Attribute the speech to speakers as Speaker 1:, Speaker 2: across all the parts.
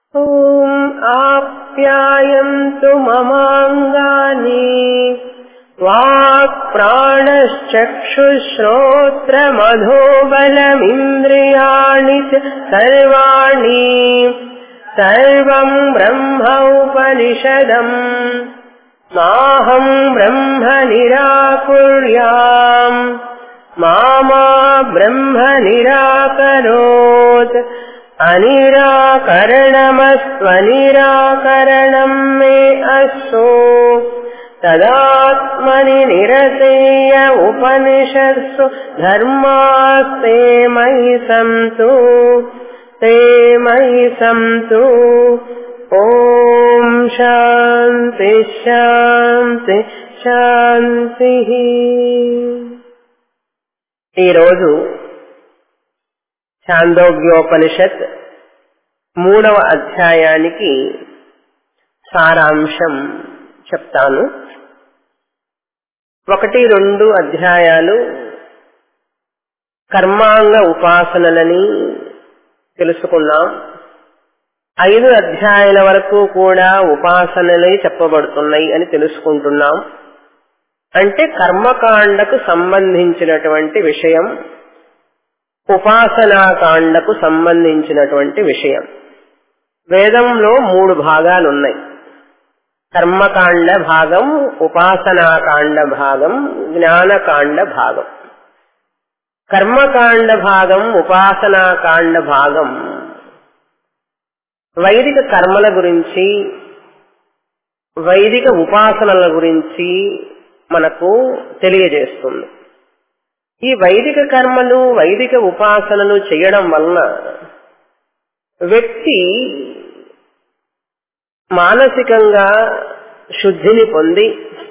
Speaker 1: ॐ आप्यायन्तु ममाङ्गानि वाक्प्राणश्चक्षुश्रोत्रमधोबलमिन्द्रियाणि च सर्वाणि सर्वम् ब्रह्म उपनिषदम् माहम् ब्रह्म निराकुर्याम् मा मा ब्रह्म निराकरोत् अनिराकरणमस्त्वनिराकरणम् मे अस्तु तदात्मनि निरतेय उपनिषत्सु धर्मास्ते मयि सन्तु ते मयि सन्तु ॐ शान्ति శాంతి శాంతి ఈరోజు చాందోగ్యోపనిషత్ మూడవ అధ్యాయానికి సారాంశం చెప్తాను ఒకటి రెండు అధ్యాయాలు కర్మాంగ ఉపాసనలని తెలుసుకున్నాం ఐదు అధ్యాయాల వరకు కూడా ఉపాసనలే చెప్పబడుతున్నాయి అని తెలుసుకుంటున్నాం అంటే కర్మకాండకు సంబంధించినటువంటి విషయం ఉపాసనాకాండకు సంబంధించినటువంటి విషయం వేదంలో మూడు భాగాలు ఉన్నాయి కర్మకాండ భాగం ఉపాసనాకాండ భాగం జ్ఞానకాండ భాగం కర్మకాండ భాగం ఉపాసనాకాండ భాగం వైదిక కర్మల గురించి వైదిక ఉపాసనల గురించి మనకు తెలియజేస్తుంది ఈ వైదిక కర్మలు వైదిక ఉపాసనలు చేయడం వలన వ్యక్తి మానసికంగా శుద్ధిని పొంది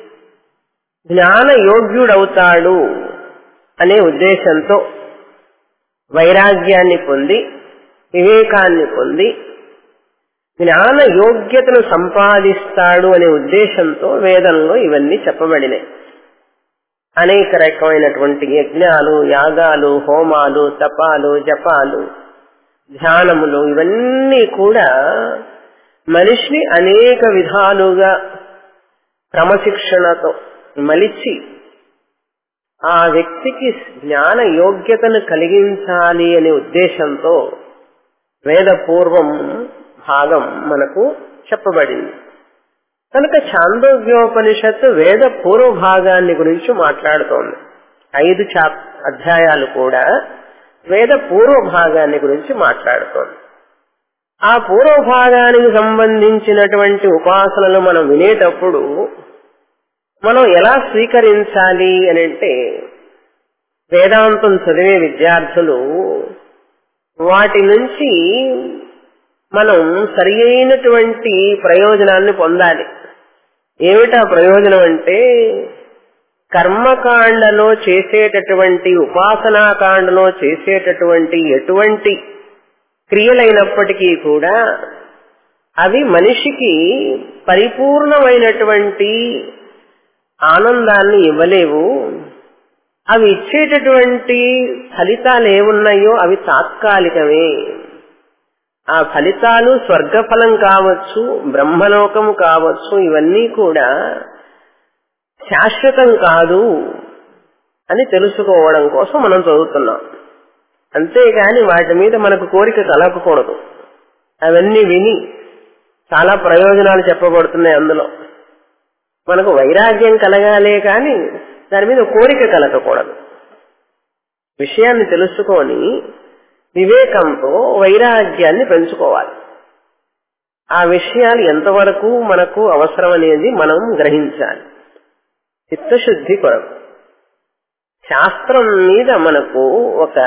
Speaker 1: జ్ఞాన యోగ్యుడవుతాడు అనే ఉద్దేశంతో వైరాగ్యాన్ని పొంది వివేకాన్ని పొంది జ్ఞాన యోగ్యతను సంపాదిస్తాడు అనే ఉద్దేశంతో వేదంలో ఇవన్నీ చెప్పబడినాయి అనేక రకమైనటువంటి యజ్ఞాలు యాగాలు హోమాలు తపాలు జపాలు ధ్యానములు ఇవన్నీ కూడా మనిషిని అనేక విధాలుగా క్రమశిక్షణతో మలిచి ఆ వ్యక్తికి జ్ఞాన యోగ్యతను కలిగించాలి అనే ఉద్దేశంతో వేదపూర్వం భాగం మనకు చెప్పబడింది కనుక చాందోగ్యోపనిషత్తు వేద పూర్వ భాగాన్ని గురించి మాట్లాడుతోంది ఐదు చా అధ్యాయాలు కూడా వేద పూర్వ భాగాన్ని గురించి మాట్లాడుతోంది ఆ పూర్వ భాగానికి సంబంధించినటువంటి ఉపాసనలు మనం వినేటప్పుడు మనం ఎలా స్వీకరించాలి అని అంటే వేదాంతం చదివే విద్యార్థులు వాటి నుంచి మనం సరి అయినటువంటి ప్రయోజనాన్ని పొందాలి ఏమిటా ప్రయోజనం అంటే కర్మకాండలో చేసేటటువంటి ఉపాసనాకాండలో చేసేటటువంటి ఎటువంటి క్రియలైనప్పటికీ కూడా అవి మనిషికి పరిపూర్ణమైనటువంటి ఆనందాన్ని ఇవ్వలేవు అవి ఇచ్చేటటువంటి ఫలితాలు ఏమున్నాయో అవి తాత్కాలికమే ఆ ఫలితాలు స్వర్గఫలం కావచ్చు బ్రహ్మలోకము కావచ్చు ఇవన్నీ కూడా శాశ్వతం కాదు అని తెలుసుకోవడం కోసం మనం చదువుతున్నాం అంతేగాని వాటి మీద మనకు కోరిక కలగకూడదు అవన్నీ విని చాలా ప్రయోజనాలు చెప్పబడుతున్నాయి అందులో మనకు వైరాగ్యం కలగాలే కానీ దాని మీద కోరిక కలగకూడదు విషయాన్ని తెలుసుకొని వివేకంతో వైరాగ్యాన్ని పెంచుకోవాలి ఆ విషయాలు ఎంతవరకు మనకు అవసరం అనేది మనం గ్రహించాలి చిత్తశుద్ధి కొరకు శాస్త్రం మీద మనకు ఒక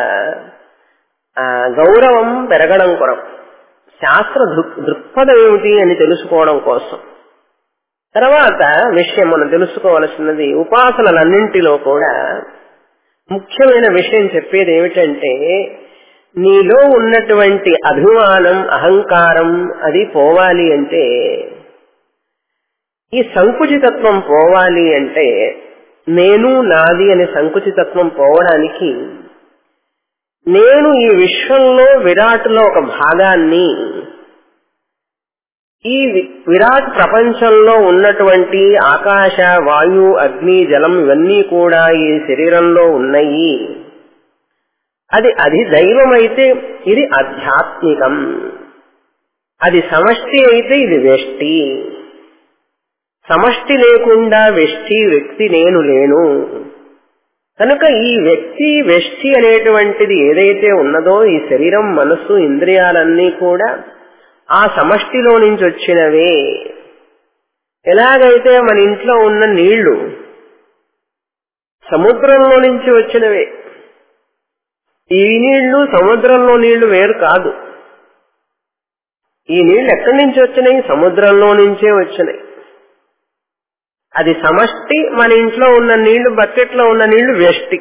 Speaker 1: గౌరవం పెరగడం కొరకు శాస్త్ర దృక్పథం ఏమిటి అని తెలుసుకోవడం కోసం తర్వాత విషయం మనం తెలుసుకోవలసినది ఉపాసనలన్నింటిలో కూడా ముఖ్యమైన విషయం చెప్పేది ఏమిటంటే నీలో ఉన్నటువంటి అభిమానం అహంకారం అది పోవాలి అంటే ఈ సంకుచితత్వం పోవాలి అంటే నేను నాది అనే సంకుచితత్వం పోవడానికి నేను ఈ విశ్వంలో విరాట్లో ఒక భాగాన్ని ఈ వి- విరాట్ ప్రపంచంలో ఉన్నటువంటి ఆకాశ వాయు అగ్ని జలం ఇవన్నీ కూడా ఈ శరీరంలో ఉన్నాయి అది అది దైవమైతే ఇది ఆధ్యాత్మికం అది సమష్టి అయితే ఇది వ్యష్టి సమష్టి లేకుండా వ్యష్టి వ్యక్తి నేను లేను కనుక ఈ వ్యక్తి వ్యష్టి అనేటువంటిది ఏదైతే ఉన్నదో ఈ శరీరం మనస్సు ఇంద్రియాలన్నీ కూడా ఆ సమష్టిలో నుంచి వచ్చినవే ఎలాగైతే మన ఇంట్లో ఉన్న నీళ్లు సముద్రంలో నుంచి వచ్చినవే ఈ నీళ్లు సముద్రంలో నీళ్లు వేరు కాదు ఈ నీళ్లు ఎక్కడి నుంచి వచ్చినాయి సముద్రంలో నుంచే వచ్చినాయి అది సమష్టి మన ఇంట్లో ఉన్న నీళ్లు బకెట్లో ఉన్న నీళ్లు వ్యష్టి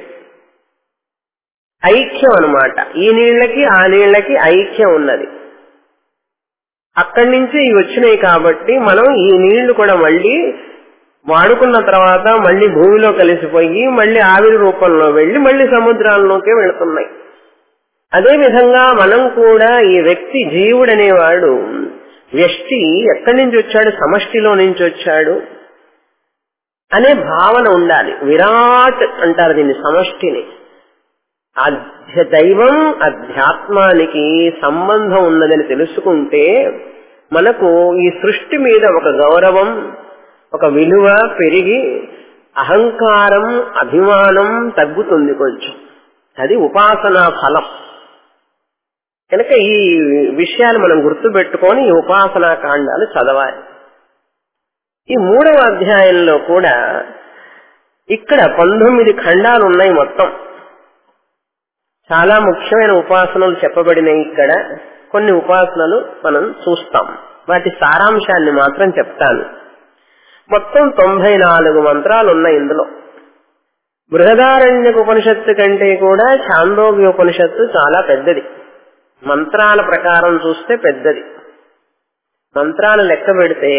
Speaker 1: ఐక్యం అన్నమాట ఈ నీళ్లకి ఆ నీళ్లకి ఐక్యం ఉన్నది అక్కడి నుంచి ఇవి వచ్చినాయి కాబట్టి మనం ఈ నీళ్లు కూడా మళ్ళీ వాడుకున్న తర్వాత మళ్ళీ భూమిలో కలిసిపోయి మళ్ళీ ఆవిరి రూపంలో వెళ్లి మళ్ళీ సముద్రాల్లోకే వెళుతున్నాయి అదే విధంగా మనం కూడా ఈ వ్యక్తి జీవుడనేవాడు వ్యష్టి ఎక్కడి నుంచి వచ్చాడు సమష్టిలో నుంచి వచ్చాడు అనే భావన ఉండాలి విరాట్ అంటారు దీన్ని సమష్టిని అధ్య దైవం అధ్యాత్మానికి సంబంధం ఉన్నదని తెలుసుకుంటే మనకు ఈ సృష్టి మీద ఒక గౌరవం ఒక విలువ పెరిగి అహంకారం అభిమానం తగ్గుతుంది కొంచెం అది ఉపాసనా ఫలం కనుక ఈ విషయాలు మనం గుర్తుపెట్టుకొని ఈ ఉపాసనా కాండాలు చదవాలి ఈ మూడవ అధ్యాయంలో కూడా ఇక్కడ పంతొమ్మిది ఖండాలు ఉన్నాయి మొత్తం చాలా ముఖ్యమైన ఉపాసనలు చెప్పబడినాయి ఇక్కడ కొన్ని ఉపాసనలు మనం చూస్తాం వాటి సారాంశాన్ని మాత్రం చెప్తాను మొత్తం తొంభై నాలుగు మంత్రాలు ఉన్నాయి ఇందులో బృహదారణ్యక ఉపనిషత్తు కంటే కూడా చాందోగ్య ఉపనిషత్తు చాలా పెద్దది మంత్రాల ప్రకారం చూస్తే పెద్దది మంత్రాలు లెక్క పెడితే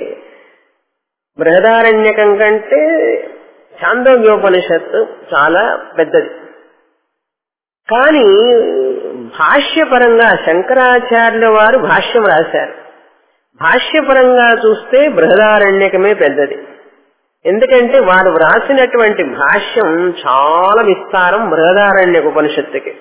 Speaker 1: బృహదారణ్యకం కంటే చాందోగ్యోపనిషత్తు చాలా పెద్దది కానీ భాష్యపరంగా శంకరాచార్యుల వారు భాష్యం రాశారు భాష్యపరంగా చూస్తే బృహదారణ్యకమే పెద్దది ఎందుకంటే వారు వ్రాసినటువంటి భాష్యం చాలా విస్తారం బృహదారణ్యక ఉపనిషత్తుకి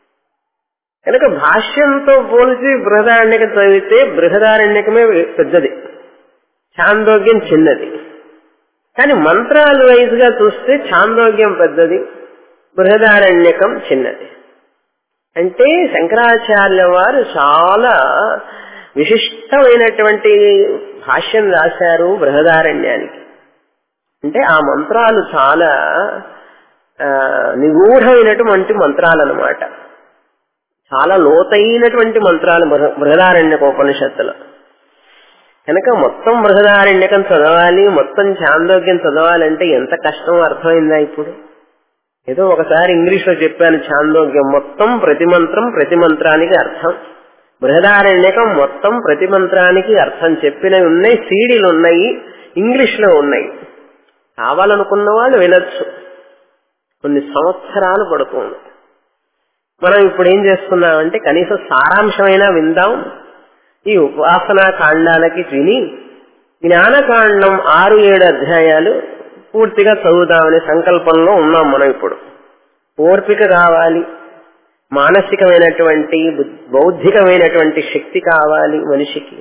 Speaker 1: కనుక భాష్యంతో పోల్చి బృహదారణ్యకం చదివితే బృహదారణ్యకమే పెద్దది చాందోగ్యం చిన్నది కానీ మంత్రాలు వైజ్ గా చూస్తే చాందోగ్యం పెద్దది బృహదారణ్యకం చిన్నది అంటే శంకరాచార్యుల వారు చాలా విశిష్టమైనటువంటి భాష్యం రాశారు బృహదారణ్యానికి అంటే ఆ మంత్రాలు చాలా ఆ, నిగూఢమైనటువంటి మంత్రాలు అన్నమాట చాలా లోతైనటువంటి మంత్రాలు బృహ- బృహదారణ్యక ఉపనిషత్తులు కనుక మొత్తం బృహదారణ్యకం చదవాలి మొత్తం చాందోగ్యం చదవాలంటే ఎంత కష్టం అర్థమైందా ఇప్పుడు ఏదో ఒకసారి ఇంగ్లీష్ లో చెప్పాను చాందోగ్యం మొత్తం ప్రతి మంత్రం ప్రతి మంత్రానికి అర్థం బృహదారణ్యకం మొత్తం ప్రతి మంత్రానికి అర్థం చెప్పినవి ఉన్నాయి సీడీలు ఉన్నాయి ఇంగ్లీష్ లో ఉన్నాయి కావాలనుకున్న వాళ్ళు వినొచ్చు కొన్ని సంవత్సరాలు పడుతుంది మనం ఇప్పుడు ఏం చేస్తున్నామంటే కనీసం సారాంశమైనా విందాం ఈ ఉపాసనా కాండాలకి విని జ్ఞానకాండం ఆరు ఏడు అధ్యాయాలు పూర్తిగా చదువుదామనే సంకల్పంలో ఉన్నాం మనం ఇప్పుడు ఓర్పిక కావాలి మానసికమైనటువంటి బుద్ధి- బౌద్ధికమైనటువంటి శక్తి కావాలి మనిషికి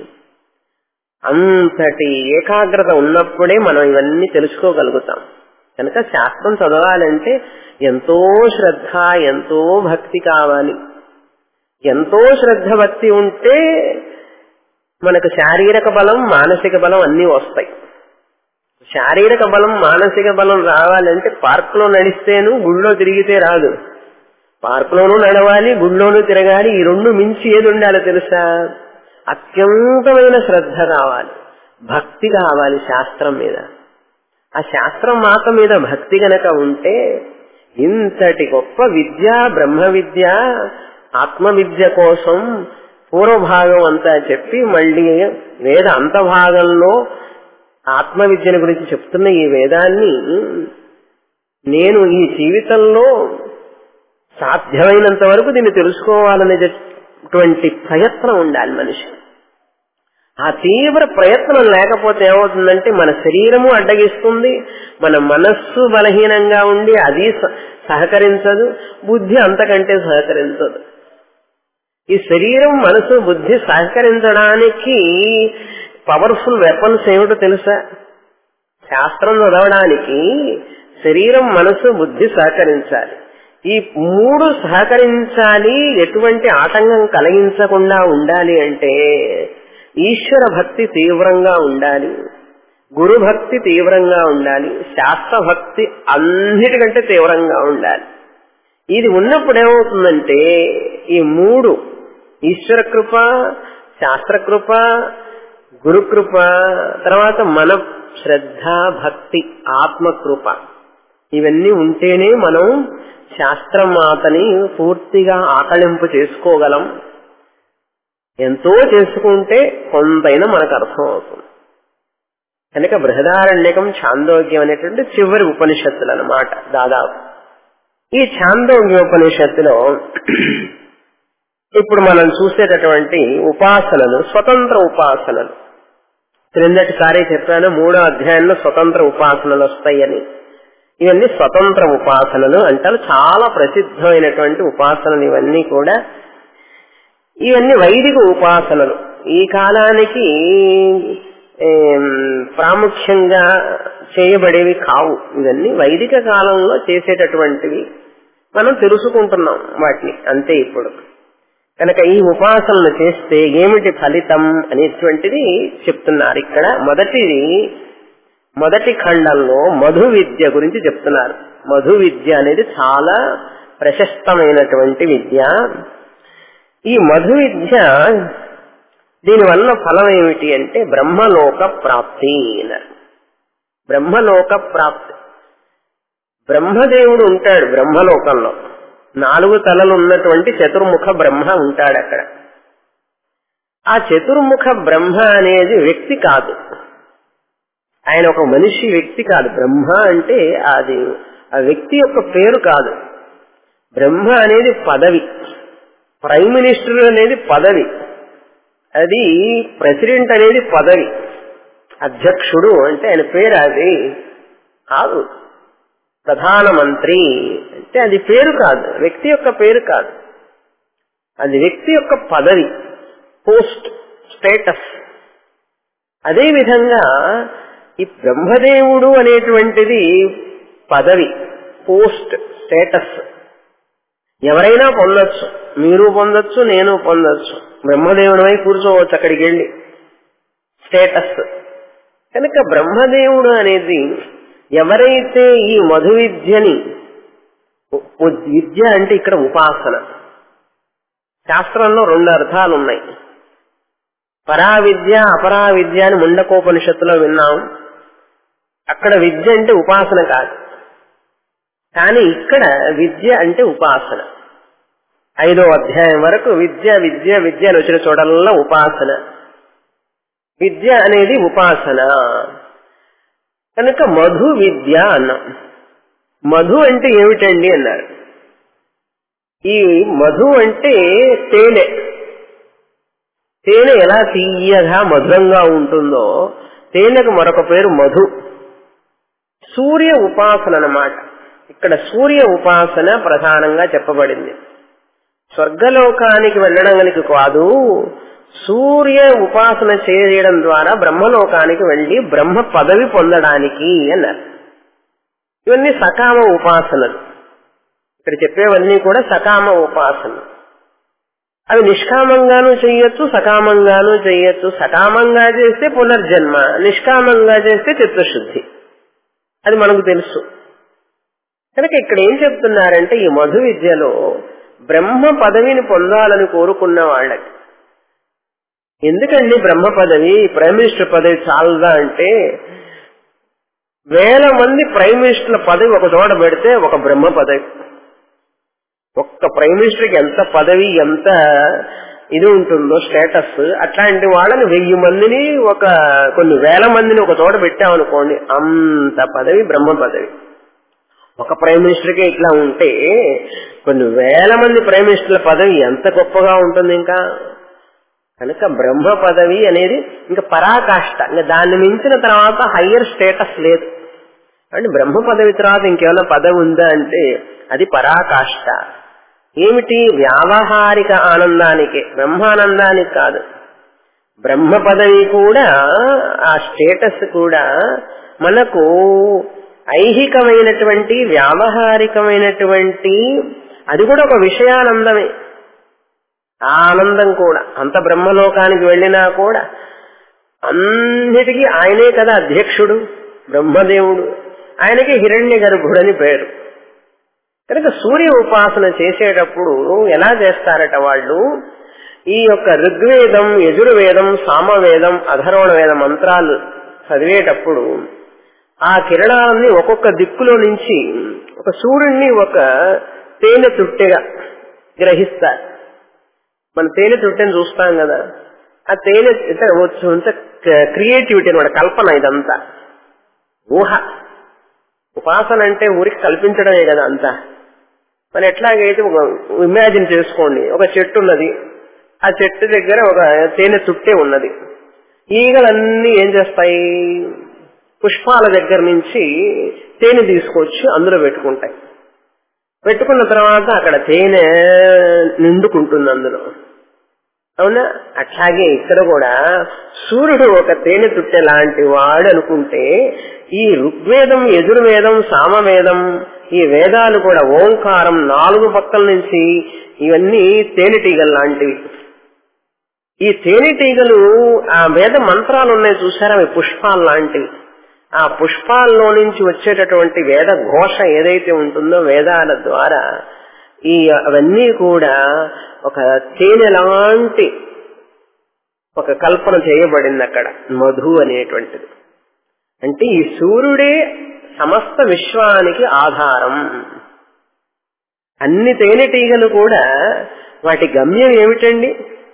Speaker 1: అంతటి ఏకాగ్రత ఉన్నప్పుడే మనం ఇవన్నీ తెలుసుకోగలుగుతాం కనుక శాస్త్రం చదవాలంటే ఎంతో శ్రద్ధ ఎంతో భక్తి కావాలి ఎంతో శ్రద్ధ భక్తి ఉంటే మనకు శారీరక బలం మానసిక బలం అన్నీ వస్తాయి శారీరక బలం మానసిక బలం రావాలంటే పార్క్ లో నడిస్తేను గుళ్ళో తిరిగితే రాదు పార్క్ లోనూ నడవాలి గుళ్ళోనూ తిరగాలి ఈ రెండు మించి ఏది ఉండాలో తెలుసా అత్యంతమైన శ్రద్ధ కావాలి భక్తి కావాలి శాస్త్రం మీద ఆ శాస్త్రం మాట మీద భక్తి గనక ఉంటే ఇంతటి గొప్ప విద్య బ్రహ్మ విద్య ఆత్మ విద్య కోసం పూర్వభాగం అంతా చెప్పి మళ్ళీ వేద అంత భాగంలో ఆత్మ విద్యను గురించి చెప్తున్న ఈ వేదాన్ని నేను ఈ జీవితంలో సాధ్యమైనంత వరకు దీన్ని తెలుసుకోవాలనేటువంటి ప్రయత్నం ఉండాలి మనిషి ఆ తీవ్ర ప్రయత్నం లేకపోతే ఏమవుతుందంటే మన శరీరము అడ్డగిస్తుంది మన మనస్సు బలహీనంగా ఉండి అది స- సహకరించదు బుద్ధి అంతకంటే సహకరించదు ఈ శరీరం మనసు బుద్ధి సహకరించడానికి పవర్ఫుల్ వెపన్స్ ఏమిటో తెలుసా శాస్త్రం చదవడానికి శరీరం మనసు బుద్ధి సహకరించాలి ఈ మూడు సహకరించాలి ఎటువంటి ఆటంకం కలిగించకుండా ఉండాలి అంటే ఈశ్వర భక్తి తీవ్రంగా ఉండాలి గురు భక్తి తీవ్రంగా ఉండాలి శాస్త్ర భక్తి అన్నిటికంటే తీవ్రంగా ఉండాలి ఇది ఉన్నప్పుడు ఏమవుతుందంటే ఈ మూడు ఈశ్వర కృప శాస్త్ర కృప గురు కృప తర్వాత మన శ్రద్ధ భక్తి ఆత్మ కృప ఇవన్నీ ఉంటేనే మనం శాస్త్రం మాతని పూర్తిగా ఆకళింపు చేసుకోగలం ఎంతో చేసుకుంటే కొంతైనా మనకు అర్థం అవుతుంది కనుక బృహదారణ్యకం ఛాందోగ్యం అనేటువంటి చివరి ఉపనిషత్తులు అన్నమాట దాదాపు ఈ ఛాందోగ్యోపనిషత్తులో ఇప్పుడు మనం చూసేటటువంటి ఉపాసనలు స్వతంత్ర ఉపాసనలు క్రిందటిసారి చెప్పాను మూడో అధ్యాయంలో స్వతంత్ర ఉపాసనలు వస్తాయని ఇవన్నీ స్వతంత్ర ఉపాసనలు అంటారు చాలా ప్రసిద్ధమైనటువంటి ఉపాసనలు ఇవన్నీ కూడా ఇవన్నీ వైదిక ఉపాసనలు ఈ కాలానికి ఏం, ప్రాముఖ్యంగా చేయబడేవి కావు ఇవన్నీ వైదిక కాలంలో చేసేటటువంటివి మనం తెలుసుకుంటున్నాం వాటిని అంతే ఇప్పుడు కనుక ఈ ఉపాసనలు చేస్తే ఏమిటి ఫలితం అనేటువంటిది చెప్తున్నారు ఇక్కడ మొదటిది మొదటి ఖండంలో మధు విద్య గురించి చెప్తున్నారు మధు విద్య అనేది చాలా ప్రశస్తమైనటువంటి విద్య ఈ మధు విద్య దీనివల్ల ఫలం ఏమిటి అంటే బ్రహ్మలోక ప్రాప్తి అన్నారు బ్రహ్మలోక ప్రాప్తి బ్రహ్మదేవుడు ఉంటాడు బ్రహ్మలోకంలో నాలుగు తలలు ఉన్నటువంటి చతుర్ముఖ బ్రహ్మ ఉంటాడు అక్కడ ఆ చతుర్ముఖ బ్రహ్మ అనేది వ్యక్తి కాదు ఆయన ఒక మనిషి వ్యక్తి కాదు బ్రహ్మ అంటే అది ఆ వ్యక్తి యొక్క పేరు కాదు బ్రహ్మ అనేది పదవి ప్రైమ్ మినిస్టర్ అనేది పదవి అది ప్రెసిడెంట్ అనేది పదవి అధ్యక్షుడు అంటే ఆయన పేరు అది కాదు ప్రధానమంత్రి అంటే అది పేరు కాదు వ్యక్తి యొక్క పేరు కాదు అది వ్యక్తి యొక్క పదవి పోస్ట్ స్టేటస్ అదే విధంగా ఈ బ్రహ్మదేవుడు అనేటువంటిది పదవి పోస్ట్ స్టేటస్ ఎవరైనా పొందొచ్చు మీరు పొందొచ్చు నేను పొందొచ్చు బ్రహ్మదేవుడిపై కూర్చోవచ్చు అక్కడికి వెళ్ళి స్టేటస్ కనుక బ్రహ్మదేవుడు అనేది ఎవరైతే ఈ మధు విద్యని ఉ- ఉ- విద్య అంటే ఇక్కడ ఉపాసన శాస్త్రంలో రెండు అర్థాలు ఉన్నాయి పరా విద్య అపరా విద్య అని ముండకోపనిషత్తులో విన్నాం అక్కడ విద్య అంటే ఉపాసన కాదు కానీ ఇక్కడ విద్య అంటే ఉపాసన ఐదో అధ్యాయం వరకు విద్య విద్య విద్య అని వచ్చిన చోటల్లా ఉపాసన విద్య అనేది ఉపాసన కనుక మధు విద్య అన్నాం మధు అంటే ఏమిటండి అన్నారు ఈ మధు అంటే తేనె తేనె ఎలా తీయగా మధురంగా ఉంటుందో తేనెకు మరొక పేరు మధు సూర్య ఉపాసన అన్నమాట ఇక్కడ సూర్య ఉపాసన ప్రధానంగా చెప్పబడింది స్వర్గలోకానికి వెళ్ళడానికి కాదు సూర్య ఉపాసన చేయడం ద్వారా బ్రహ్మలోకానికి వెళ్లి బ్రహ్మ పదవి పొందడానికి అన్నారు ఇవన్నీ సకామ ఉపాసనలు ఇక్కడ చెప్పేవన్నీ కూడా సకామ ఉపాసనలు అవి నిష్కామంగాను చెయ్యొచ్చు సకామంగాను చెయ్యొచ్చు సకామంగా చేస్తే పునర్జన్మ నిష్కామంగా చేస్తే చిత్తశుద్ధి అది మనకు తెలుసు కనుక ఇక్కడ ఏం చెప్తున్నారంటే ఈ మధు విద్యలో బ్రహ్మ పదవిని పొందాలని కోరుకున్న వాళ్ళకి ఎందుకండి బ్రహ్మ పదవి ప్రైమ్ మినిస్టర్ పదవి చాలదా అంటే వేల మంది ప్రైమ్ మినిస్టర్ల పదవి ఒక చోట పెడితే ఒక బ్రహ్మ పదవి ఒక్క ప్రైమ్ మినిస్టర్కి ఎంత పదవి ఎంత ఇది ఉంటుందో స్టేటస్ అట్లాంటి వాళ్ళని వెయ్యి మందిని ఒక కొన్ని వేల మందిని ఒక చోట పెట్టామనుకోండి అంత పదవి బ్రహ్మ పదవి ఒక ప్రైమ్ మినిస్టర్కే ఇట్లా ఉంటే కొన్ని వేల మంది ప్రైమ్ మినిస్టర్ల పదవి ఎంత గొప్పగా ఉంటుంది ఇంకా కనుక బ్రహ్మ పదవి అనేది ఇంకా పరాకాష్ట ఇంకా దాన్ని మించిన తర్వాత హయ్యర్ స్టేటస్ లేదు అంటే బ్రహ్మ పదవి తర్వాత ఇంకేమైనా పదవి ఉందా అంటే అది పరాకాష్ట ఏమిటి వ్యావహారిక ఆనందానికి బ్రహ్మానందానికి కాదు బ్రహ్మ పదవి కూడా ఆ స్టేటస్ కూడా మనకు ఐహికమైనటువంటి వ్యావహారికమైనటువంటి అది కూడా ఒక విషయానందమే ఆ ఆనందం కూడా అంత బ్రహ్మలోకానికి వెళ్ళినా కూడా అన్నిటికీ ఆయనే కదా అధ్యక్షుడు బ్రహ్మదేవుడు ఆయనకి హిరణ్య గర్భుడని పేరు కనుక సూర్య ఉపాసన చేసేటప్పుడు ఎలా చేస్తారట వాళ్ళు ఈ యొక్క ఋగ్వేదం యజుర్వేదం సామవేదం అధర్వణ వేద మంత్రాలు చదివేటప్పుడు ఆ కిరణాలని ఒక్కొక్క దిక్కులో నుంచి ఒక సూర్యుడిని ఒక తేనె తుట్టెగా గ్రహిస్తారు మన తేనె తుట్టెని చూస్తాం కదా ఆ తేనె క్రియేటివిటీ అనమాట కల్పన ఇదంతా ఊహ ఉపాసన అంటే ఊరికి కల్పించడమే కదా అంతా మరి ఎట్లాగైతే ఒక ఇమాజిన్ చేసుకోండి ఒక చెట్టు ఉన్నది ఆ చెట్టు దగ్గర ఒక తేనె చుట్టే ఉన్నది ఈగలన్నీ ఏం చేస్తాయి పుష్పాల దగ్గర నుంచి తేనె తీసుకొచ్చి అందులో పెట్టుకుంటాయి పెట్టుకున్న తర్వాత అక్కడ తేనె నిండుకుంటుంది అందులో అవునా అట్లాగే ఇక్కడ కూడా సూర్యుడు ఒక తేనె తుట్టె లాంటి వాడు అనుకుంటే ఈ ఋగ్వేదం యజుర్వేదం సామవేదం ఈ వేదాలు కూడా ఓంకారం నాలుగు పక్కల నుంచి ఇవన్నీ తేనెటీగలు లాంటివి ఈ తేనెటీగలు ఆ వేద మంత్రాలు ఉన్నాయి చూసారా అవి పుష్పాలు లాంటివి ఆ పుష్పాల్లో నుంచి వచ్చేటటువంటి వేద ఘోష ఏదైతే ఉంటుందో వేదాల ద్వారా ఈ అవన్నీ కూడా ఒక తేనె లాంటి ఒక కల్పన చేయబడింది అక్కడ మధు అనేటువంటిది అంటే ఈ సూర్యుడే సమస్త విశ్వానికి ఆధారం అన్ని తేనెటీగలు కూడా వాటి గమ్యం ఏమిటండి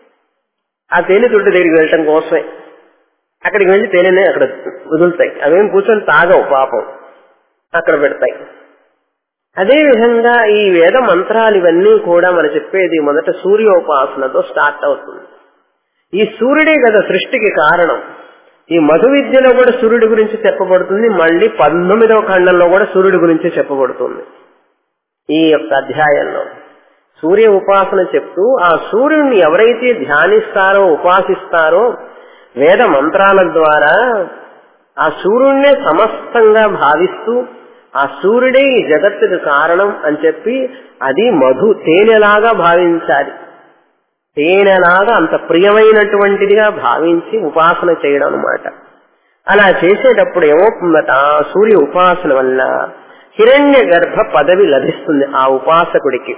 Speaker 1: ఆ తేనె తుట్టు దగ్గరికి వెళ్ళటం కోసమే అక్కడికి వెళ్ళి తేనెనే అక్కడ వదులుతాయి అవేం కూర్చొని తాగవు పాపం అక్కడ పెడతాయి అదే విధంగా ఈ వేద మంత్రాలు ఇవన్నీ కూడా మనం చెప్పేది మొదట సూర్యోపాసనతో స్టార్ట్ అవుతుంది ఈ సూర్యుడే కదా సృష్టికి కారణం ఈ మధు విద్యలో కూడా సూర్యుడి గురించి చెప్పబడుతుంది మళ్ళీ పంతొమ్మిదవ ఖండంలో కూడా సూర్యుడి గురించి చెప్పబడుతుంది ఈ యొక్క అధ్యాయంలో సూర్య ఉపాసన చెప్తూ ఆ సూర్యుడిని ఎవరైతే ధ్యానిస్తారో ఉపాసిస్తారో వేద మంత్రాల ద్వారా ఆ సూర్యుడినే సమస్తంగా భావిస్తూ ఆ సూర్యుడే ఈ జగత్తుకు కారణం అని చెప్పి అది మధు తేనెలాగా భావించాలి తేనెలాగా అంత ప్రియమైనటువంటిదిగా భావించి ఉపాసన చేయడం అనమాట అలా చేసేటప్పుడు ఏమవుతుందట ఆ సూర్య ఉపాసన వల్ల హిరణ్య గర్భ పదవి లభిస్తుంది ఆ ఉపాసకుడికి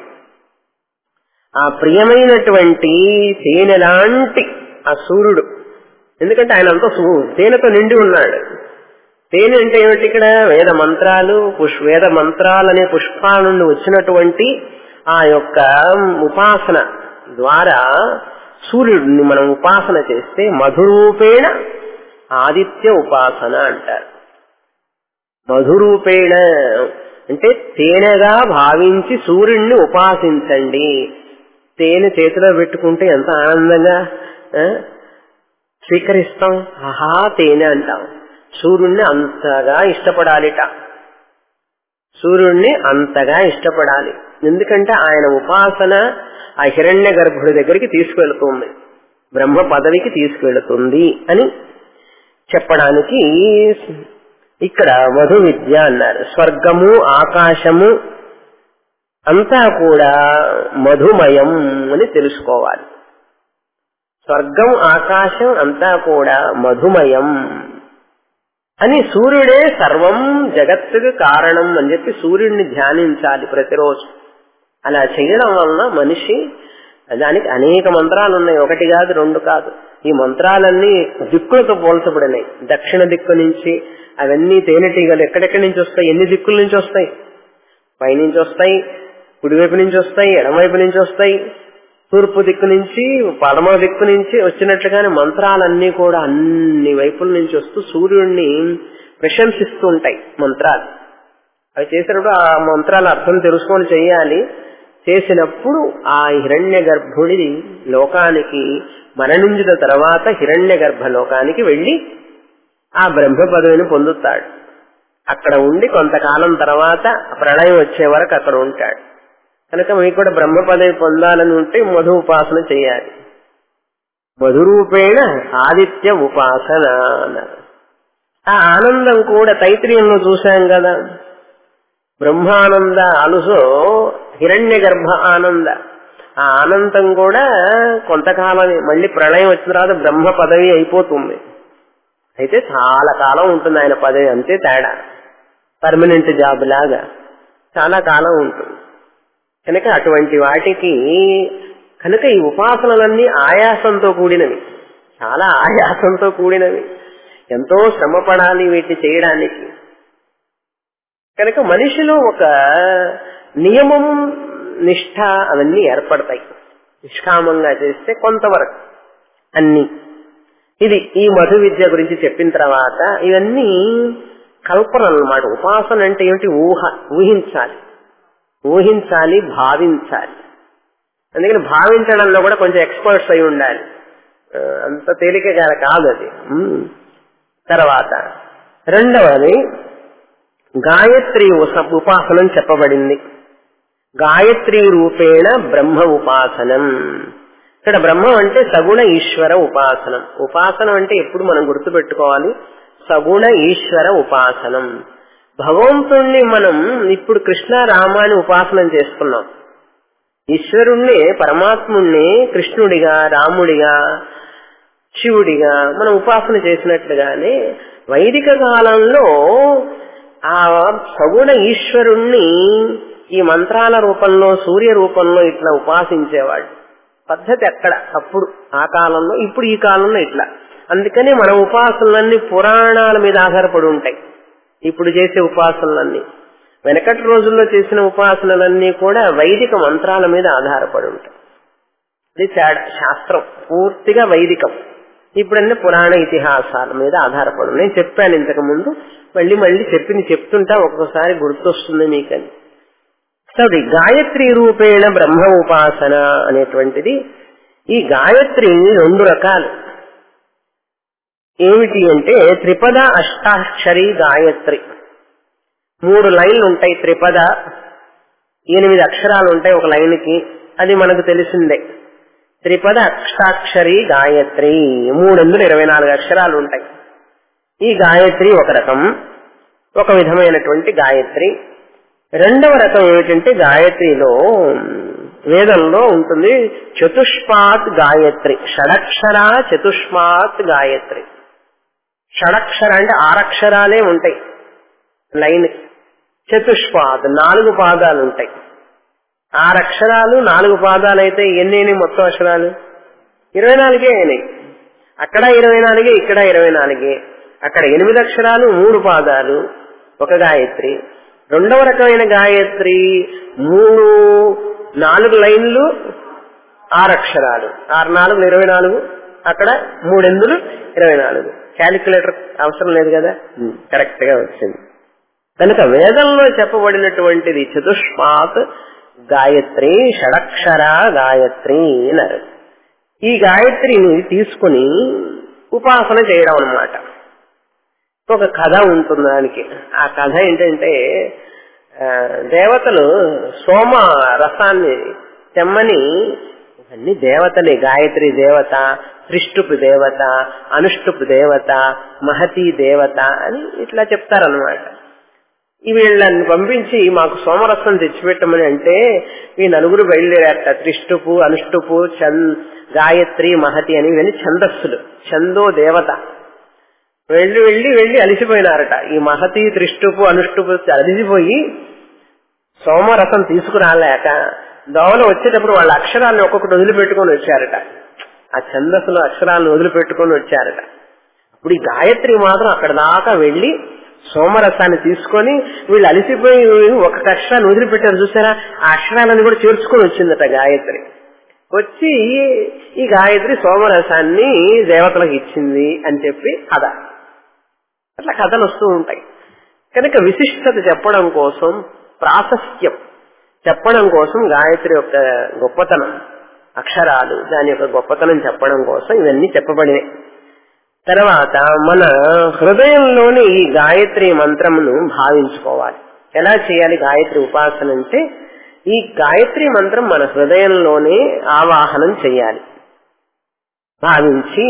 Speaker 1: ఆ ప్రియమైనటువంటి తేనెలాంటి ఆ సూర్యుడు ఎందుకంటే ఆయన అంతా తేనెతో నిండి ఉన్నాడు తేనె అంటే ఏమిటి ఇక్కడ వేద మంత్రాలు పుష్ వేద మంత్రాలనే పుష్పాల నుండి వచ్చినటువంటి ఆ యొక్క ఉపాసన ద్వారా సూర్యుడిని మనం ఉపాసన చేస్తే మధురూపేణ ఆదిత్య ఉపాసన అంటారు మధురూపేణ అంటే తేనెగా భావించి సూర్యుడిని ఉపాసించండి తేనె చేతిలో పెట్టుకుంటే ఎంత ఆనందంగా స్వీకరిస్తాం ఆహా తేనె అంటాం సూర్యుడిని అంతగా ఇష్టపడాలిట సూర్యుడిని అంతగా ఇష్టపడాలి ఎందుకంటే ఆయన ఉపాసన ఆ హిరణ్య గర్భుడి దగ్గరికి తీసుకువెళుతుంది బ్రహ్మ పదవికి తీసుకువెళుతుంది అని చెప్పడానికి ఇక్కడ మధు విద్య అన్నారు స్వర్గము ఆకాశము అంతా కూడా మధుమయం అని తెలుసుకోవాలి స్వర్గం ఆకాశం అంతా కూడా మధుమయం అని సూర్యుడే సర్వం జగత్తుకు కారణం అని చెప్పి సూర్యుడిని ధ్యానించాలి ప్రతిరోజు అలా చేయడం వలన మనిషి దానికి అనేక మంత్రాలు ఉన్నాయి ఒకటి కాదు రెండు కాదు ఈ మంత్రాలన్నీ దిక్కులతో పోల్చబడినాయి దక్షిణ దిక్కు నుంచి అవన్నీ తేనెటీగలు ఎక్కడెక్కడి నుంచి వస్తాయి ఎన్ని దిక్కుల నుంచి వస్తాయి పైనుంచి వస్తాయి కుడివైపు నుంచి వస్తాయి ఎడమవైపు నుంచి వస్తాయి తూర్పు దిక్కు నుంచి పడమ దిక్కు నుంచి వచ్చినట్లుగానే మంత్రాలన్నీ కూడా అన్ని వైపుల నుంచి వస్తూ సూర్యుడిని ప్రశంసిస్తూ ఉంటాయి మంత్రాలు అవి చేసినప్పుడు ఆ మంత్రాల అర్థం తెలుసుకొని చేయాలి చేసినప్పుడు ఆ హిరణ్య గర్భుడి లోకానికి మరణించిన తర్వాత హిరణ్య గర్భలోకానికి వెళ్లి ఆ బ్రహ్మ పదవిని పొందుతాడు అక్కడ ఉండి కొంతకాలం తర్వాత ప్రళయం వచ్చే వరకు అక్కడ ఉంటాడు కనుక మీకు కూడా బ్రహ్మ పదవి పొందాలని ఉంటే మధు ఉపాసన చేయాలి మధురూపేణ ఆదిత్య ఉపాసన అన్నారు ఆ ఆనందం కూడా తైత్రీయంలో చూశాం కదా బ్రహ్మానంద అలుసో హిరణ్య గర్భ ఆనంద ఆ ఆనందం కూడా కొంతకాలం మళ్ళీ ప్రళయం వచ్చిన తర్వాత బ్రహ్మ పదవి అయిపోతుంది అయితే చాలా కాలం ఉంటుంది ఆయన పదవి అంతే తేడా పర్మనెంట్ జాబ్ లాగా చాలా కాలం ఉంటుంది కనుక అటువంటి వాటికి కనుక ఈ ఉపాసనలన్నీ ఆయాసంతో కూడినవి చాలా ఆయాసంతో కూడినవి ఎంతో శ్రమ పడాలి వీటిని చేయడానికి కనుక మనిషిలో ఒక నియమం నిష్ఠ అవన్నీ ఏర్పడతాయి నిష్కామంగా చేస్తే కొంతవరకు అన్ని ఇది ఈ మధు విద్య గురించి చెప్పిన తర్వాత ఇవన్నీ కల్పనలు అన్నమాట ఉపాసన అంటే ఏమిటి ఊహ ఊహించాలి ఊహించాలి భావించాలి అందుకని భావించడంలో కూడా కొంచెం ఎక్స్పర్ట్స్ అయి ఉండాలి ఆ, అంత తేలికగా కాదు అది ఉమ్. తర్వాత రెండవది గాయత్రి ఉస- ఉపాసనం చెప్పబడింది గాయత్రి రూపేణ బ్రహ్మ ఉపాసనం ఇక్కడ బ్రహ్మం అంటే సగుణ ఈశ్వర ఉపాసనం ఉపాసనం అంటే ఎప్పుడు మనం గుర్తుపెట్టుకోవాలి సగుణ ఈశ్వర ఉపాసనం భగవంతుణ్ణి మనం ఇప్పుడు కృష్ణ రామాని ఉపాసనం చేసుకున్నాం ఈశ్వరుణ్ణి పరమాత్ముణ్ణి కృష్ణుడిగా రాముడిగా శివుడిగా మనం ఉపాసన చేసినట్లుగానే వైదిక కాలంలో ఆ సగుణ ఈశ్వరుణ్ణి ఈ మంత్రాల రూపంలో సూర్య రూపంలో ఇట్లా ఉపాసించేవాడు పద్ధతి అక్కడ అప్పుడు ఆ కాలంలో ఇప్పుడు ఈ కాలంలో ఇట్లా అందుకని మన ఉపాసనలన్నీ పురాణాల మీద ఆధారపడి ఉంటాయి ఇప్పుడు చేసే ఉపాసనలన్నీ వెనకటి రోజుల్లో చేసిన ఉపాసనలన్నీ కూడా వైదిక మంత్రాల మీద ఆధారపడి ఉంటాయి ఇది తేడా శాస్త్రం పూర్తిగా వైదికం ఇప్పుడన్నీ పురాణ ఇతిహాసాల మీద ఆధారపడి ఉన్నాయి. నేను చెప్పాను ఇంతకు ముందు మళ్ళీ మళ్ళీ చెప్పింది చెప్తుంటా ఒక్కొక్కసారి గుర్తొస్తుంది మీకని సో అది గాయత్రి రూపేణ బ్రహ్మ ఉపాసన అనేటువంటిది ఈ గాయత్రి రెండు రకాలు ఏమిటి అంటే త్రిపద అష్టాక్షరి గాయత్రి మూడు లైన్లు ఉంటాయి త్రిపద ఎనిమిది అక్షరాలు ఉంటాయి ఒక లైన్కి అది మనకు తెలిసిందే త్రిపద అష్టాక్షరి గాయత్రి మూడు వందల ఇరవై నాలుగు అక్షరాలు ఉంటాయి ఈ గాయత్రి ఒక రకం ఒక విధమైనటువంటి గాయత్రి రెండవ రకం ఏమిటంటే గాయత్రిలో వేదంలో ఉంటుంది చతుష్పాత్ గాయత్రి షడక్షర చతుష్పాత్ గాయత్రి షడక్షర అంటే ఆరక్షరాలే ఉంటాయి లైన్ చతుష్పాద్ నాలుగు పాదాలు ఉంటాయి ఆరు అక్షరాలు నాలుగు పాదాలు అయితే ఎన్ని అయినాయి మొత్తం అక్షరాలు ఇరవై నాలుగే అయినాయి అక్కడ ఇరవై నాలుగే ఇక్కడ ఇరవై నాలుగే అక్కడ ఎనిమిది అక్షరాలు మూడు పాదాలు ఒక గాయత్రి రెండవ రకమైన గాయత్రి మూడు నాలుగు లైన్లు ఆరు అక్షరాలు ఆరు నాలుగు ఇరవై నాలుగు అక్కడ మూడెందులు ఇరవై నాలుగు క్యాలిక్యులేటర్ అవసరం లేదు కదా కరెక్ట్ గా వచ్చింది కనుక వేదంలో చెప్పబడినటువంటిది చతుష్పాత్ గాయత్రి షడక్షర గాయత్రి అన్నారు ఈ గాయత్రిని తీసుకుని ఉపాసన చేయడం అన్నమాట ఒక కథ ఉంటుంది దానికి ఆ కథ ఏంటంటే ఆ, దేవతలు సోమ రసాన్ని తెమ్మని ఇవన్నీ దేవతలే గాయత్రి దేవత త్రిష్టుపు దేవత అనుష్టుపు దేవత మహతీ దేవత అని ఇట్లా చెప్తారనమాట ఈ వీళ్ళని పంపించి మాకు సోమరసం తెచ్చిపెట్టమని అంటే ఈ నలుగురు బయలుదేరారట త్రిష్టుపు అనుష్టుపు చంద్ గాయత్రి మహతి అని ఇవన్నీ ఛందస్సులు చందో దేవత వెళ్ళి వెళ్ళి వెళ్ళి అలిసిపోయినారట ఈ మహతి త్రిష్టుపు అనుష్టుపు అలిసిపోయి సోమరసం తీసుకురాలేక దోవలో వచ్చేటప్పుడు వాళ్ళ అక్షరాలను ఒక్కొక్కటి వదిలిపెట్టుకొని వచ్చారట ఆ ఛందస్సులో అక్షరాలను వదిలిపెట్టుకొని వచ్చారట ఇప్పుడు ఈ గాయత్రి మాత్రం అక్కడ దాకా వెళ్లి సోమరసాన్ని తీసుకొని వీళ్ళు అలిసిపోయి ఒక అక్షరాన్ని వదిలిపెట్టారు చూసారా ఆ అక్షరాలను కూడా చేర్చుకొని వచ్చిందట గాయత్రి వచ్చి ఈ గాయత్రి సోమరసాన్ని దేవతలకు ఇచ్చింది అని చెప్పి కథ అట్లా కథలు వస్తూ ఉంటాయి కనుక విశిష్టత చెప్పడం కోసం ప్రాశస్త్యం చెప్పడం కోసం గాయత్రి యొక్క గొప్పతనం అక్షరాలు దాని యొక్క గొప్పతనం చెప్పడం కోసం ఇవన్నీ చెప్పబడినాయి తర్వాత మన హృదయంలోని ఈ గాయత్రి మంత్రమును భావించుకోవాలి ఎలా చేయాలి గాయత్రి ఉపాసన అంటే ఈ గాయత్రి మంత్రం మన హృదయంలోనే ఆవాహనం చేయాలి భావించి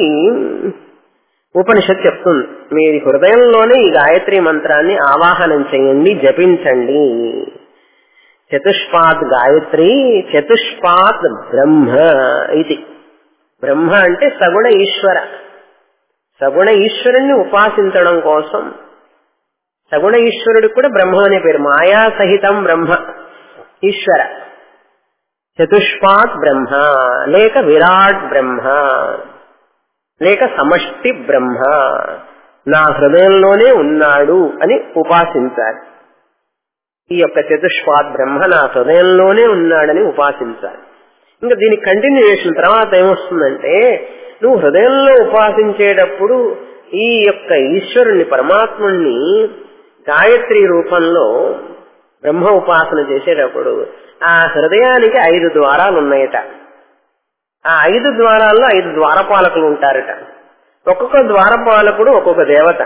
Speaker 1: ఉపనిషత్ చెప్తుంది మీరు హృదయంలోనే ఈ గాయత్రి మంత్రాన్ని ఆవాహనం చేయండి జపించండి చతుష్పాత్ గాయత్రి చతుష్పాత్ బ్రహ్మ ఇది బ్రహ్మ అంటే సగుణ ఈశ్వర సగుణ ఈశ్వరుణ్ణి ఉపాసించడం కోసం సగుణ ఈశ్వరుడికి కూడా బ్రహ్మ అనే పేరు మాయా సహితం బ్రహ్మ ఈశ్వర చతుష్పాత్ బ్రహ్మ లేక విరాట్ బ్రహ్మ లేక సమష్టి బ్రహ్మ నా హృదయంలోనే ఉన్నాడు అని ఉపాసించాలి ఈ యొక్క చతుష్పాద్ బ్రహ్మ నా హృదయంలోనే ఉన్నాడని ఉపాసించాలి ఇంకా దీని కంటిన్యూషన్ తర్వాత ఏమొస్తుందంటే నువ్వు హృదయంలో ఉపాసించేటప్పుడు ఈ యొక్క ఈశ్వరుణ్ణి పరమాత్ముణ్ణి గాయత్రి రూపంలో బ్రహ్మ ఉపాసన చేసేటప్పుడు ఆ హృదయానికి ఐదు ద్వారాలు ఉన్నాయట ఆ ఐదు ద్వారాల్లో ఐదు ద్వారపాలకులు ఉంటారట ఒక్కొక్క ద్వారపాలకుడు ఒక్కొక్క దేవత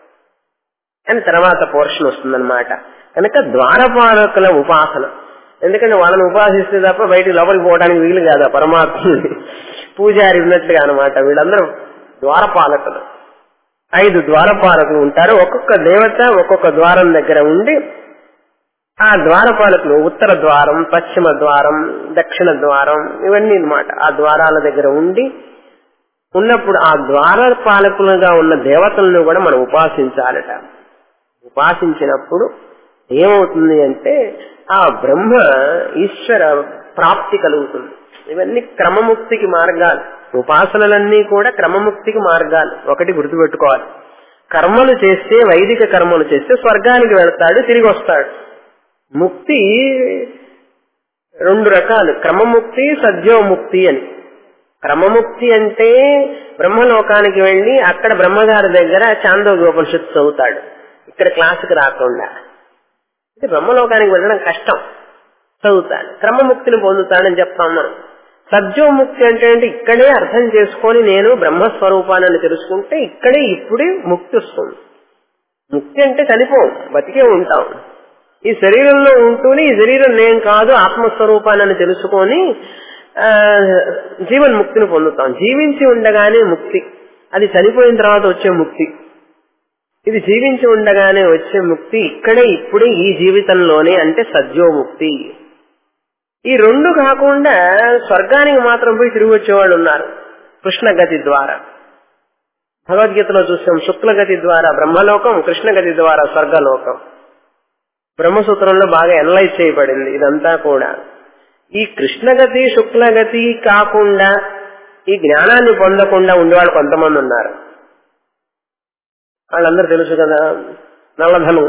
Speaker 1: అని తర్వాత పోర్షన్ వస్తుందన్నమాట కనుక ద్వారపాలకుల ఉపాసన ఎందుకంటే వాళ్ళని ఉపాసిస్తే తప్ప బయటికి లోపలికి పోవడానికి వీలు కాదు ఆ పరమాత్మని పూజారి ఉన్నట్లుగా అనమాట వీళ్ళందరూ ద్వారపాలకులు ఐదు ద్వారపాలకులు ఉంటారు ఒక్కొక్క దేవత ఒక్కొక్క ద్వారం దగ్గర ఉండి ఆ ద్వారపాలకులు ఉత్తర ద్వారం పశ్చిమ ద్వారం దక్షిణ ద్వారం ఇవన్నీ అన్నమాట ఆ ద్వారాల దగ్గర ఉండి ఉన్నప్పుడు ఆ ద్వారపాలకులుగా ఉన్న దేవతలను కూడా మనం ఉపాసించాలట ఉపాసించినప్పుడు ఏమవుతుంది అంటే ఆ బ్రహ్మ ఈశ్వర ప్రాప్తి కలుగుతుంది ఇవన్నీ క్రమముక్తికి మార్గాలు ఉపాసనలన్నీ కూడా క్రమముక్తికి మార్గాలు ఒకటి గుర్తుపెట్టుకోవాలి కర్మలు చేస్తే వైదిక కర్మలు చేస్తే స్వర్గానికి వెళ్తాడు తిరిగి వస్తాడు ముక్తి రెండు రకాలు క్రమముక్తి సద్యోముక్తి అని క్రమముక్తి అంటే బ్రహ్మలోకానికి వెళ్లి అక్కడ బ్రహ్మగారి దగ్గర చాందోగ్యోపనిషత్తు చదువుతాడు ఇక్కడ క్లాసుకి రాకుండా అంటే బ్రహ్మలోకానికి వెళ్ళడం కష్టం చదువుతాడు క్రమముక్తిని పొందుతాడని చెప్తాం మనం సద్యోముక్తి అంటే అంటే ఇక్కడే అర్థం చేసుకొని నేను బ్రహ్మస్వరూపాన్ని తెలుసుకుంటే ఇక్కడే ఇప్పుడే ముక్తి వస్తుంది ముక్తి అంటే చనిపోం బతికే ఉంటాం ఈ శరీరంలో ఉంటూనే ఈ శరీరం నేను కాదు ఆత్మస్వరూపాన్ని తెలుసుకొని ఆ, జీవన్ముక్తిని పొందుతాం జీవించి ఉండగానే ముక్తి అది చనిపోయిన తర్వాత వచ్చే ముక్తి ఇది జీవించి ఉండగానే వచ్చే ముక్తి ఇక్కడే ఇప్పుడే ఈ జీవితంలోనే అంటే సద్యోముక్తి ఈ రెండు కాకుండా స్వర్గానికి మాత్రం పోయి తిరిగి వచ్చేవాళ్ళు ఉన్నారు కృష్ణగతి ద్వారా భగవద్గీతలో చూసాం శుక్లగతి ద్వారా బ్రహ్మలోకం కృష్ణగతి ద్వారా స్వర్గలోకం బ్రహ్మసూత్రంలో బాగా ఎనలైజ్ చేయబడింది ఇదంతా కూడా ఈ కృష్ణగతి శుక్లగతి కాకుండా ఈ జ్ఞానాన్ని పొందకుండా ఉండేవాళ్ళు కొంతమంది ఉన్నారు వాళ్ళందరూ తెలుసు కదా నల్లధనం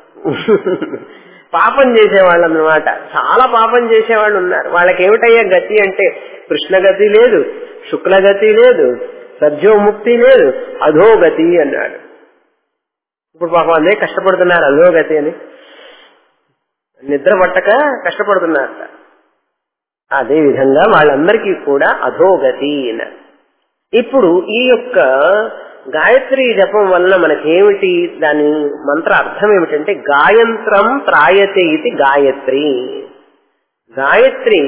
Speaker 1: పాపం చేసేవాళ్ళు అన్నమాట చాలా పాపం చేసేవాళ్ళు ఉన్నారు వాళ్ళకి ఏమిటయ్యా గతి అంటే కృష్ణగతి లేదు శుక్లగతి లేదు సద్యోముక్తి లేదు అధోగతి అన్నాడు ఇప్పుడు పాపం అదే కష్టపడుతున్నారు అధోగతి అని నిద్ర పట్టక కష్టపడుతున్నారట అదే విధంగా వాళ్ళందరికీ కూడా అధోగతి అన్నారు ఇప్పుడు ఈ యొక్క గాయత్రి జపం వలన మనకేమిటి దాని మంత్ర అర్థం ఏమిటంటే గాయంత్రం త్రాయతే ఇది గాయత్రి గాయత్రి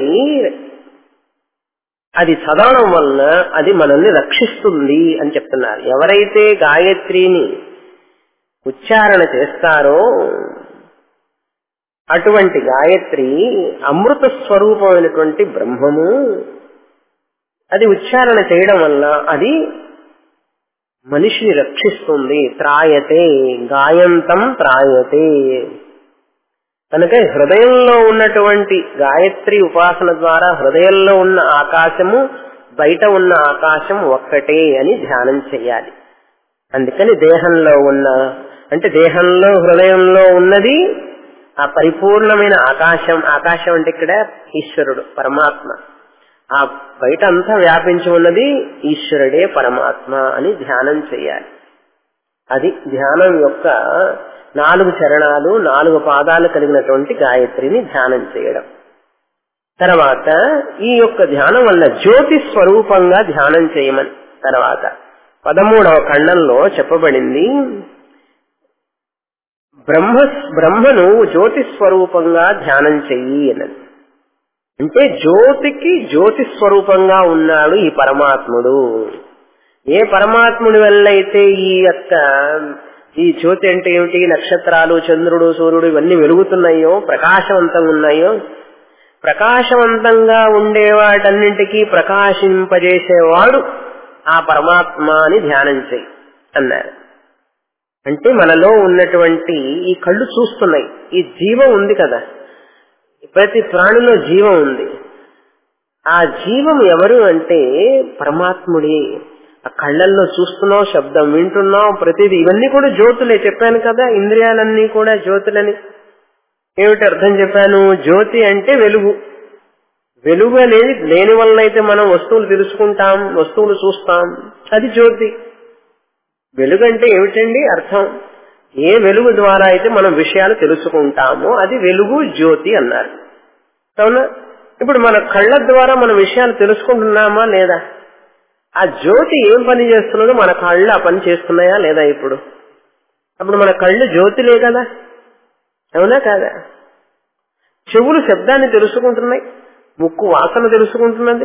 Speaker 1: అది చదవడం వలన అది మనల్ని రక్షిస్తుంది అని చెప్తున్నారు ఎవరైతే గాయత్రిని ఉచ్చారణ చేస్తారో అటువంటి గాయత్రి అమృత స్వరూపమైనటువంటి బ్రహ్మము అది ఉచ్చారణ చేయడం వల్ల అది మనిషిని రక్షిస్తుంది త్రాయతే గాయంతం త్రాయతే కనుక హృదయంలో ఉన్నటువంటి గాయత్రి ఉపాసన ద్వారా హృదయంలో ఉన్న ఆకాశము బయట ఉన్న ఆకాశం ఒక్కటే అని ధ్యానం చేయాలి అందుకని దేహంలో ఉన్న అంటే దేహంలో హృదయంలో ఉన్నది ఆ పరిపూర్ణమైన ఆకాశం ఆకాశం అంటే ఇక్కడ ఈశ్వరుడు పరమాత్మ ఆ బయట అంతా వ్యాపించి ఉన్నది ఈశ్వరుడే పరమాత్మ అని ధ్యానం చేయాలి అది ధ్యానం యొక్క నాలుగు చరణాలు నాలుగు పాదాలు కలిగినటువంటి గాయత్రిని ధ్యానం చేయడం తర్వాత ఈ యొక్క ధ్యానం వల్ల జ్యోతి స్వరూపంగా ధ్యానం చేయమని తర్వాత పదమూడవ ఖండంలో చెప్పబడింది బ్రహ్మ బ్రహ్మను జ్యోతి స్వరూపంగా ధ్యానం చెయ్యి అన్నది అంటే జ్యోతికి జ్యోతి స్వరూపంగా ఉన్నాడు ఈ పరమాత్ముడు ఏ పరమాత్ముడి వల్ల అయితే ఈ యొక్క ఈ జ్యోతి అంటే ఏమిటి నక్షత్రాలు చంద్రుడు సూర్యుడు ఇవన్నీ వెలుగుతున్నాయో ప్రకాశవంతంగా ఉన్నాయో ప్రకాశవంతంగా ఉండే వాటన్నింటికీ ప్రకాశింపజేసేవాడు ఆ పరమాత్మ అని ధ్యానం చెయ్యి అన్నారు అంటే మనలో ఉన్నటువంటి ఈ కళ్ళు చూస్తున్నాయి ఈ జీవం ఉంది కదా ప్రతి ప్రాణిలో జీవం ఉంది ఆ జీవం ఎవరు అంటే పరమాత్ముడి ఆ కళ్ళల్లో చూస్తున్నావు శబ్దం వింటున్నావు ప్రతిదీ ఇవన్నీ కూడా జ్యోతులే చెప్పాను కదా ఇంద్రియాలన్నీ కూడా జ్యోతులని ఏమిటి అర్థం చెప్పాను జ్యోతి అంటే వెలుగు వెలుగు అనేది లేని వల్ల అయితే మనం వస్తువులు తెలుసుకుంటాం వస్తువులు చూస్తాం అది జ్యోతి వెలుగు అంటే ఏమిటండి అర్థం ఏ వెలుగు ద్వారా అయితే మనం విషయాలు తెలుసుకుంటామో అది వెలుగు జ్యోతి అన్నారు అవునా ఇప్పుడు మన కళ్ళ ద్వారా మన విషయాలు తెలుసుకుంటున్నామా లేదా ఆ జ్యోతి ఏం పని చేస్తున్నదో మన కళ్ళు ఆ పని చేస్తున్నాయా లేదా ఇప్పుడు అప్పుడు మన కళ్ళు జ్యోతిలే కదా అవునా కాదా చెవులు శబ్దాన్ని తెలుసుకుంటున్నాయి ముక్కు వాసన తెలుసుకుంటున్నది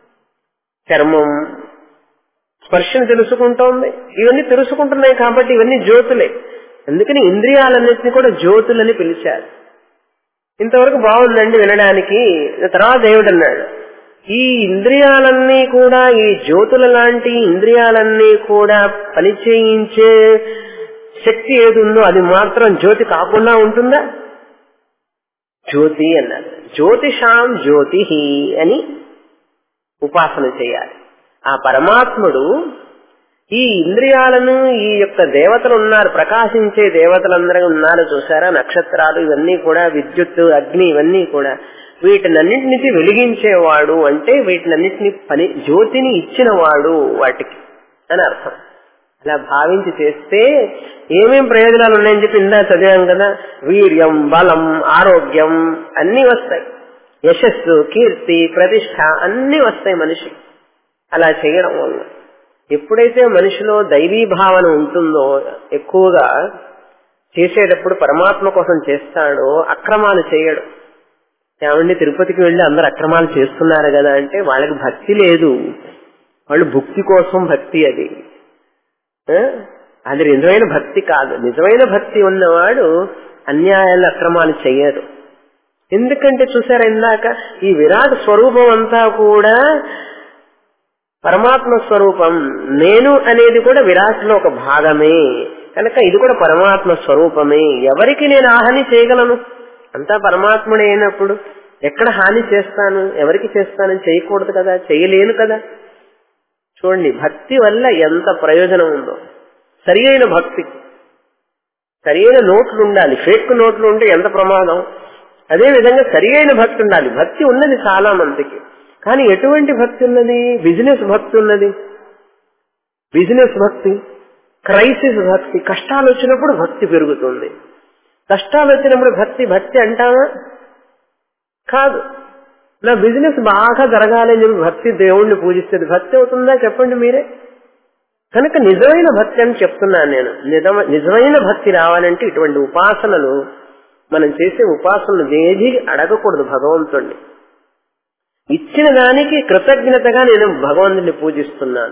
Speaker 1: చర్మం స్పర్శను తెలుసుకుంటోంది ఇవన్నీ తెలుసుకుంటున్నాయి కాబట్టి ఇవన్నీ జ్యోతులే అందుకని ఇంద్రియాలన్నింటినీ కూడా జ్యోతులని పిలిచారు ఇంతవరకు బాగుందండి వినడానికి తర్వాత ఏమిటన్నాడు ఈ ఇంద్రియాలన్నీ కూడా ఈ జ్యోతుల లాంటి ఇంద్రియాలన్నీ కూడా పనిచేయించే శక్తి ఏది ఉందో అది మాత్రం జ్యోతి కాకుండా ఉంటుందా జ్యోతి అన్నారు జ్యోతిషాం జ్యోతి అని ఉపాసన చేయాలి ఆ పరమాత్ముడు ఈ ఇంద్రియాలను ఈ యొక్క దేవతలు ఉన్నారు ప్రకాశించే దేవతలందరూ ఉన్నారు చూసారా నక్షత్రాలు ఇవన్నీ కూడా విద్యుత్ అగ్ని ఇవన్నీ కూడా వీటినన్నింటినీ వెలిగించేవాడు అంటే వీటినన్నింటినీ పని జ్యోతిని ఇచ్చినవాడు వాటికి అని అర్థం అలా భావించి చేస్తే ఏమేం ప్రయోజనాలు ఉన్నాయని చెప్పి ఇందా చదివాం కదా వీర్యం బలం ఆరోగ్యం అన్ని వస్తాయి యశస్సు కీర్తి ప్రతిష్ట అన్ని వస్తాయి మనిషి అలా చేయడం వల్ల ఎప్పుడైతే మనిషిలో దైవీ భావన ఉంటుందో ఎక్కువగా చేసేటప్పుడు పరమాత్మ కోసం చేస్తాడో అక్రమాలు చేయడు ఏమండి తిరుపతికి వెళ్లి అందరు అక్రమాలు చేస్తున్నారు కదా అంటే వాళ్ళకి భక్తి లేదు వాళ్ళు భక్తి కోసం భక్తి అది ఆ? అది నిజమైన భక్తి కాదు నిజమైన భక్తి ఉన్నవాడు అన్యాయాలు అక్రమాలు చెయ్యరు ఎందుకంటే చూసారా ఇందాక ఈ విరాట్ స్వరూపం అంతా కూడా పరమాత్మ స్వరూపం నేను అనేది కూడా విరాట్లో ఒక భాగమే కనుక ఇది కూడా పరమాత్మ స్వరూపమే ఎవరికి నేను ఆ హాని చేయగలను అంతా పరమాత్ముడే అయినప్పుడు ఎక్కడ హాని చేస్తాను ఎవరికి చేస్తాను చేయకూడదు కదా చేయలేను కదా చూడండి భక్తి వల్ల ఎంత ప్రయోజనం ఉందో సరి అయిన భక్తి సరి అయిన నోట్లు ఉండాలి ఫేక్ నోట్లు ఉంటే ఎంత ప్రమాదం అదే విధంగా సరి అయిన భక్తి ఉండాలి భక్తి ఉన్నది చాలా మందికి కానీ ఎటువంటి భక్తి ఉన్నది బిజినెస్ భక్తి ఉన్నది బిజినెస్ భక్తి క్రైసిస్ భక్తి కష్టాలు వచ్చినప్పుడు భక్తి పెరుగుతుంది కష్టాలు వచ్చినప్పుడు భక్తి భక్తి అంటావా కాదు నా బిజినెస్ బాగా జరగాలని చెప్పి భక్తి దేవుణ్ణి పూజిస్తుంది భక్తి అవుతుందా చెప్పండి మీరే కనుక నిజమైన భక్తి అని చెప్తున్నాను నేను నిజమ నిజమైన భక్తి రావాలంటే ఇటువంటి ఉపాసనలు మనం చేసే ఉపాసనలు ఏది అడగకూడదు భగవంతుణ్ణి ఇచ్చిన దానికి కృతజ్ఞతగా నేను భగవంతుని పూజిస్తున్నాను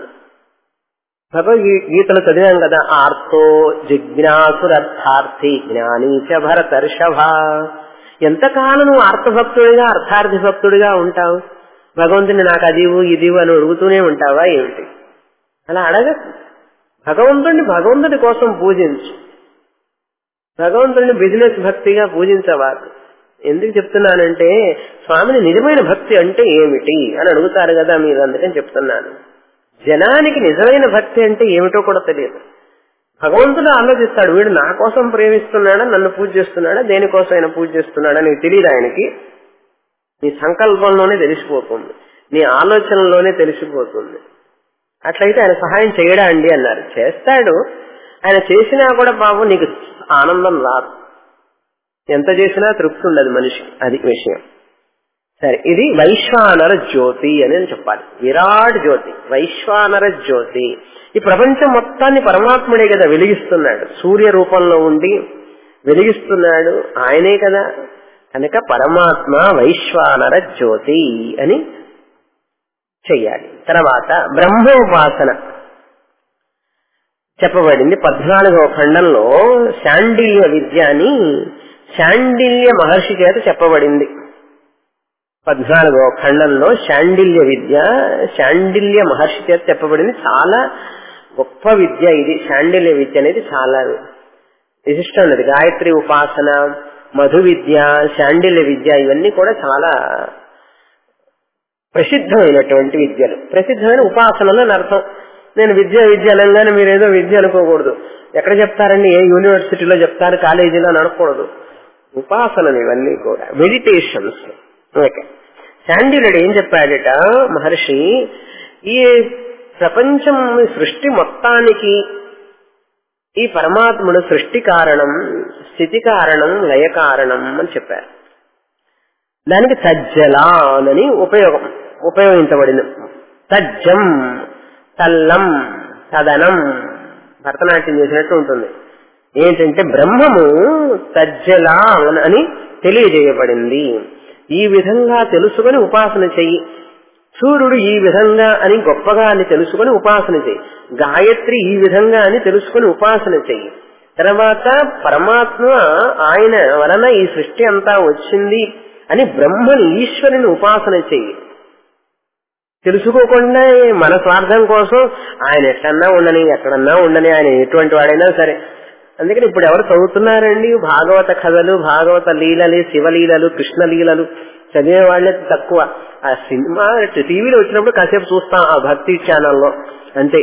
Speaker 1: భగవద్గీతలు చదివాం కదా ఆర్తో జిజ్ఞాసురర్థార్థి జ్ఞానీ చ భరతర్షభ ఎంతకాలం నువ్వు అర్థభక్తుడిగా అర్థార్థి భక్తుడిగా ఉంటావు భగవంతుని నాకు అదివు ఇదివు అని అడుగుతూనే ఉంటావా ఏమిటి అలా అడగ భగవంతుడిని భగవంతుడి కోసం పూజించు భగవంతుడిని బిజినెస్ భక్తిగా పూజించవారు ఎందుకు చెప్తున్నానంటే స్వామిని నిజమైన భక్తి అంటే ఏమిటి అని అడుగుతారు కదా మీరు అందుకని చెప్తున్నాను జనానికి నిజమైన భక్తి అంటే ఏమిటో కూడా తెలియదు భగవంతుడు ఆలోచిస్తాడు వీడు నా కోసం ప్రేమిస్తున్నాడా నన్ను పూజ చేస్తున్నాడా దేనికోసం ఆయన పూజ చేస్తున్నాడా నీకు తెలియదు ఆయనకి నీ సంకల్పంలోనే తెలిసిపోతుంది నీ ఆలోచనలోనే తెలిసిపోతుంది అట్లయితే ఆయన సహాయం చేయడా అండి అన్నారు చేస్తాడు ఆయన చేసినా కూడా బాబు నీకు ఆనందం రాదు ఎంత చేసినా తృప్తి ఉండదు మనిషి అది విషయం సరే ఇది వైశ్వానర జ్యోతి అని చెప్పాలి విరాట్ జ్యోతి వైశ్వానర జ్యోతి ఈ ప్రపంచం మొత్తాన్ని పరమాత్ముడే కదా వెలిగిస్తున్నాడు సూర్య రూపంలో ఉండి వెలిగిస్తున్నాడు ఆయనే కదా కనుక పరమాత్మ వైశ్వానర జ్యోతి అని చెయ్యాలి తర్వాత బ్రహ్మోపాసన చెప్పబడింది పద్నాలుగవ ఖండంలో శాండిల్య విద్య అని శాండిల్య మహర్షి చేత చెప్పబడింది పద్నాలుగవ ఖండంలో శాండిల్య విద్య శాండిల్య మహర్షి చేత చెప్పబడింది చాలా గొప్ప విద్య ఇది శాండిల్య విద్య అనేది చాలా విశిష్టం ఉన్నది గాయత్రి ఉపాసన మధు విద్య శాండిల్య విద్య ఇవన్నీ కూడా చాలా ప్రసిద్ధమైనటువంటి విద్యలు ప్రసిద్ధమైన ఉపాసనలు అని అర్థం నేను విద్య విద్య అనగానే మీరు ఏదో విద్య అనుకోకూడదు ఎక్కడ చెప్తారండి ఏ యూనివర్సిటీలో చెప్తారు కాలేజీలో అనకూడదు ఉపాసనలు ఇవన్నీ కూడా మెడిటేషన్స్ ఓకే శాండిలుడు ఏం చెప్పాడట మహర్షి ఈ ప్రపంచం సృష్టి మొత్తానికి ఈ పరమాత్ముడు సృష్టి కారణం స్థితి కారణం లయ కారణం అని చెప్పారు దానికి తజ్జలానని ఉపయోగం ఉపయోగించబడింది తజ్జం తల్లం తదనం భరతనాట్యం చేసినట్టు ఉంటుంది ఏంటంటే బ్రహ్మము తజ్జలా అని తెలియజేయబడింది ఈ విధంగా తెలుసుకొని ఉపాసన చెయ్యి సూర్యుడు ఈ విధంగా అని గొప్పగా అని తెలుసుకొని ఉపాసన చెయ్యి గాయత్రి ఈ విధంగా అని తెలుసుకొని ఉపాసన చెయ్యి తర్వాత పరమాత్మ ఆయన వలన ఈ సృష్టి అంతా వచ్చింది అని బ్రహ్మని ఈశ్వరుని ఉపాసన చెయ్యి తెలుసుకోకుండా మన స్వార్థం కోసం ఆయన ఎక్కడన్నా ఉండని ఎక్కడన్నా ఉండని ఆయన ఎటువంటి వాడైనా సరే అందుకని ఇప్పుడు ఎవరు చదువుతున్నారండి భాగవత కథలు భాగవత లీలలు శివలీలలు కృష్ణ లీలలు చదివే వాళ్ళే తక్కువ ఆ సినిమా టీవీలో వచ్చినప్పుడు కాసేపు చూస్తాం ఆ భక్తి ఛానల్లో అంతే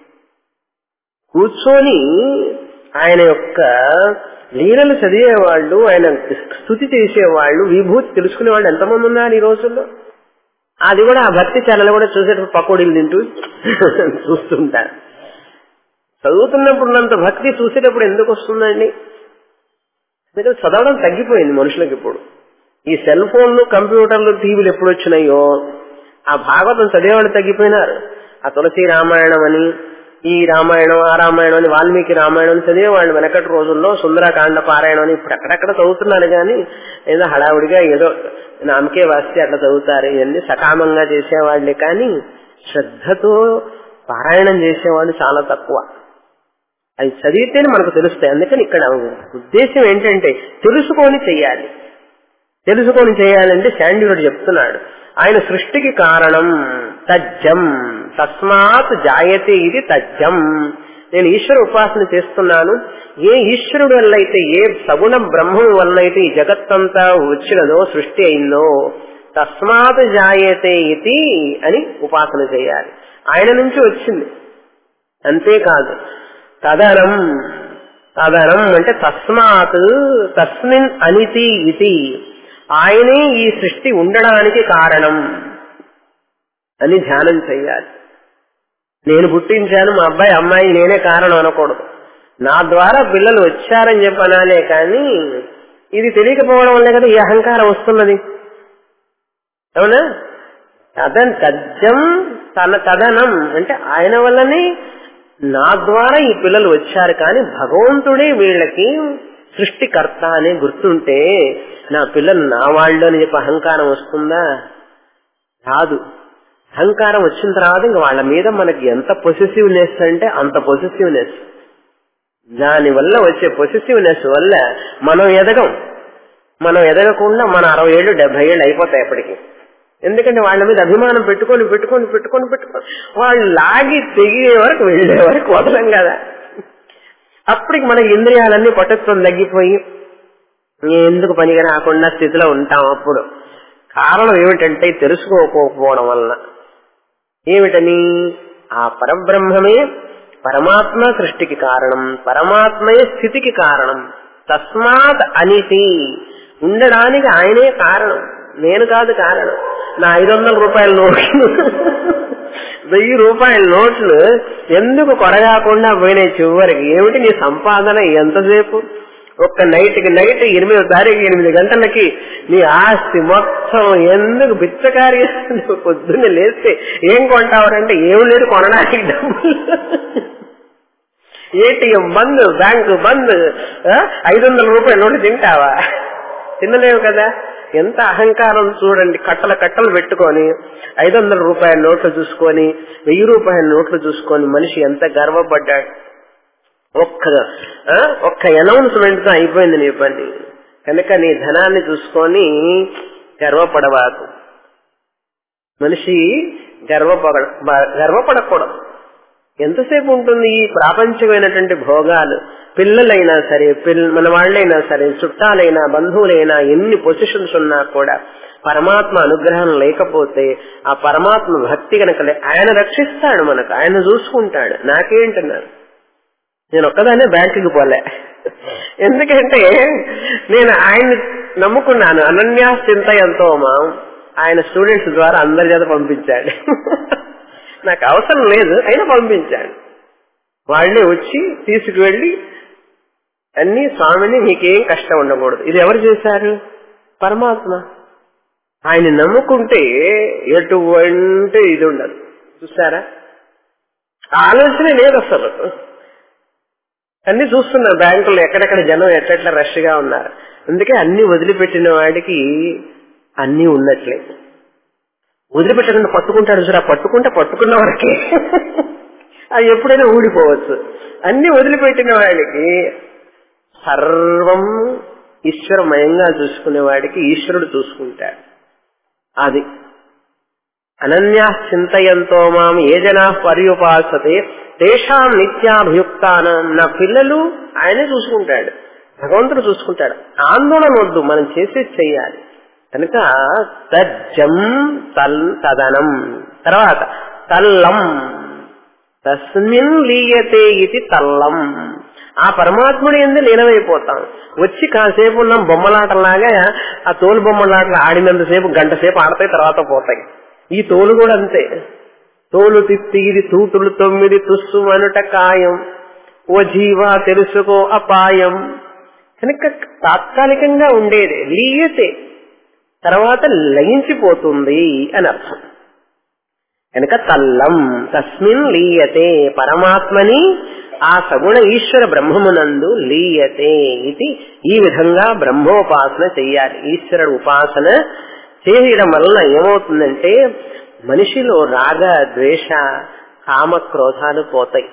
Speaker 1: కూర్చొని ఆయన యొక్క లీలలు చదివేవాళ్ళు ఆయన స్థుతి చేసేవాళ్ళు విభూతి తెలుసుకునే వాళ్ళు ఎంతమంది ఉన్నారు ఈ రోజుల్లో అది కూడా ఆ భక్తి ఛానల్ కూడా చూసేటప్పుడు పకోడీలు తింటూ చూస్తుంటారు చదువుతున్నప్పుడు ఉన్నంత భక్తి చూసేటప్పుడు ఎందుకు వస్తుందండి ఎందుకంటే చదవడం తగ్గిపోయింది మనుషులకు ఇప్పుడు ఈ సెల్ ఫోన్లు కంప్యూటర్లు టీవీలు ఎప్పుడు వచ్చినాయో ఆ భాగవతం చదివేవాళ్ళు తగ్గిపోయినారు ఆ తులసి రామాయణం అని ఈ రామాయణం ఆ రామాయణం అని వాల్మీకి రామాయణం అని చదివేవాళ్ళు వెనకటి రోజుల్లో సుందరకాండ పారాయణం అని ఇప్పుడు అక్కడక్కడ చదువుతున్నారు కానీ ఏదో హడావుడిగా ఏదో నామకే వాస్తే అట్లా చదువుతారు ఇవన్నీ సకామంగా చేసేవాళ్లే కానీ శ్రద్ధతో పారాయణం చేసేవాళ్ళు చాలా తక్కువ అవి చదివితేనే మనకు తెలుస్తాయి అందుకని ఇక్కడ ఉద్దేశం ఏంటంటే తెలుసుకొని చెయ్యాలి తెలుసుకొని చేయాలంటే శాండిలుడు చెప్తున్నాడు ఆయన సృష్టికి కారణం తజ్జం తస్మాత్ జాయతే ఇది తజ్జం నేను ఈశ్వర ఉపాసన చేస్తున్నాను ఏ ఈశ్వరుడు వల్ల అయితే ఏ సగుణ బ్రహ్మం వల్ల అయితే ఈ జగత్తంతా వచ్చినదో సృష్టి అయిందో తస్మాత్ జాయతే ఇది అని ఉపాసన చేయాలి ఆయన నుంచి వచ్చింది అంతేకాదు తదనం తదనం అంటే తస్మాత్ తస్మిన్ అనితి ఇది ఆయనే ఈ సృష్టి ఉండడానికి కారణం అని ధ్యానం చెయ్యాలి నేను పుట్టించాను మా అబ్బాయి అమ్మాయి నేనే కారణం అనకూడదు నా ద్వారా పిల్లలు వచ్చారని చెప్పనాలే కానీ ఇది తెలియకపోవడం వల్లే కదా ఈ అహంకారం వస్తున్నది అవునా తదన్ తజ్జం తన తదనం అంటే ఆయన వల్లనే నా ద్వారా ఈ పిల్లలు వచ్చారు కానీ భగవంతుడే వీళ్ళకి సృష్టికర్త అనే గుర్తుంటే నా పిల్లలు నా వాళ్ళు అని చెప్పి అహంకారం వస్తుందా రాదు అహంకారం వచ్చిన తర్వాత ఇంక వాళ్ళ మీద మనకి ఎంత పొసెసివ్నెస్ అంటే అంత పొసెసివ్నెస్ దాని వల్ల వచ్చే పొసెసివ్నెస్ వల్ల మనం ఎదగం మనం ఎదగకుండా మన అరవై ఏళ్ళు డెబ్బై ఏళ్ళు అయిపోతాయి ఎప్పటికీ ఎందుకంటే వాళ్ళ మీద అభిమానం పెట్టుకొని పెట్టుకొని పెట్టుకొని పెట్టుకొని వాళ్ళు లాగి తెగే వరకు వెళ్లే వరకు వదలం కదా అప్పటికి మన ఇంద్రియాలన్నీ పట్టుత్వం తగ్గిపోయి ఎందుకు పనికి రాకుండా స్థితిలో ఉంటాం అప్పుడు కారణం ఏమిటంటే తెలుసుకోకపోవడం వలన ఏమిటని ఆ పరబ్రహ్మమే పరమాత్మ సృష్టికి కారణం పరమాత్మయే స్థితికి కారణం తస్మాత్ అనితి ఉండడానికి ఆయనే కారణం నేను కాదు కారణం నా ఐదు వందల రూపాయల నోట్లు వెయ్యి రూపాయల నోట్లు ఎందుకు కొరగాకుండా పోయినాయి చివరికి ఏమిటి నీ సంపాదన ఎంతసేపు ఒక్క నైట్ కి నైట్ ఎనిమిదో తారీఖు ఎనిమిది గంటలకి నీ ఆస్తి మొత్తం ఎందుకు బిచ్చకారి నువ్వు పొద్దున్నే లేస్తే ఏం కొంటావరంటే ఏం లేదు కొనడానికి డబ్బులు ఏటీఎం బంద్ బ్యాంకు బంద్ ఆ? ఐదు వందల రూపాయలు నోటి తింటావా తినలేవు కదా ఎంత అహంకారం చూడండి కట్టల కట్టలు పెట్టుకొని ఐదు వందల రూపాయల నోట్లు చూసుకొని వెయ్యి రూపాయల నోట్లు చూసుకొని మనిషి ఎంత గర్వపడ్డాడు ఒక్క ఆ? ఒక్క అనౌన్స్మెంట్ తో అయిపోయింది నీ పని కనుక నీ ధనాన్ని చూసుకొని గర్వపడవాకు మనిషి గర్వపడ గర్వపడకూడదు ఎంతసేపు ఉంటుంది ఈ ప్రాపంచికమైనటువంటి భోగాలు పిల్లలైనా సరే పిల్ల మన వాళ్ళైనా సరే చుట్టాలైనా బంధువులైనా ఎన్ని పొజిషన్స్ ఉన్నా కూడా పరమాత్మ అనుగ్రహం లేకపోతే ఆ పరమాత్మ భక్తి కనుక లే- ఆయన రక్షిస్తాడు మనకు ఆయన చూసుకుంటాడు నాకేంటున్నాను నేను ఒక్కదానే బ్యాంకుకి పోలే ఎందుకంటే నేను ఆయన్ని నమ్ముకున్నాను అనన్యా చింత ఎంతో మా ఆయన స్టూడెంట్స్ ద్వారా అందరి చేత పంపించాడు నాకు అవసరం లేదు అయినా పంపించాడు వాళ్ళే వచ్చి తీసుకువెళ్ళి అన్ని స్వామిని మీకేం కష్టం ఉండకూడదు ఇది ఎవరు చేశారు పరమాత్మ ఆయన నమ్ముకుంటే ఎటువంటి ఇది ఉండదు చూసారా ఆలోచన లేదు అసలు అన్ని చూస్తున్నారు బ్యాంకులు ఎక్కడెక్కడ జనం ఎట్లెట్లా రష్ గా ఉన్నారు అందుకే అన్ని వదిలిపెట్టిన వాడికి అన్ని ఉన్నట్లే వదిలిపెట్టకుండా పట్టుకుంటాడు చూరా పట్టుకుంటే పట్టుకున్న వరకే అది ఎప్పుడైనా ఊడిపోవచ్చు అన్ని వదిలిపెట్టిన వాడికి సర్వం ఈశ్వరమయంగా చూసుకునే వాడికి ఈశ్వరుడు చూసుకుంటాడు అది అనన్యా చింతయంతో మాం ఏ జనా పర్యుపాసతే తేషాం నిత్యాభియుక్తానం నా పిల్లలు ఆయనే చూసుకుంటాడు భగవంతుడు చూసుకుంటాడు ఆందోళన వద్దు మనం చేసేది చెయ్యాలి కనుక తజ్జం తల్ తదనం తర్వాత తల్లం తస్మిన్ లీయతే ఇది తల్లం ఆ పరమాత్ముడి ఎందు లీనమైపోతాం వచ్చి కాసేపు ఉన్నాం బొమ్మలాటలాగా ఆ తోలు బొమ్మలాటలు ఆడినంతసేపు గంట సేపు ఆడతాయి తర్వాత పోతాయి ఈ తోలు కూడా అంతే తోలు తిత్తి ఇది తూటులు తొమ్మిది తుస్సు అనుట కాయం ఓ జీవా తెలుసుకో అపాయం కనుక తాత్కాలికంగా ఉండేది లీయతే తర్వాత లయించిపోతుంది అని అర్థం కనుక తల్లం తస్మిన్ లీయతే పరమాత్మని ఆ సగుణ ఈశ్వర బ్రహ్మమునందు లీయతే ఇది ఈ విధంగా బ్రహ్మోపాసన చెయ్యాలి ఈశ్వరుడు ఉపాసన చేయడం వలన ఏమవుతుందంటే మనిషిలో రాగ ద్వేష కామ క్రోధాలు పోతాయి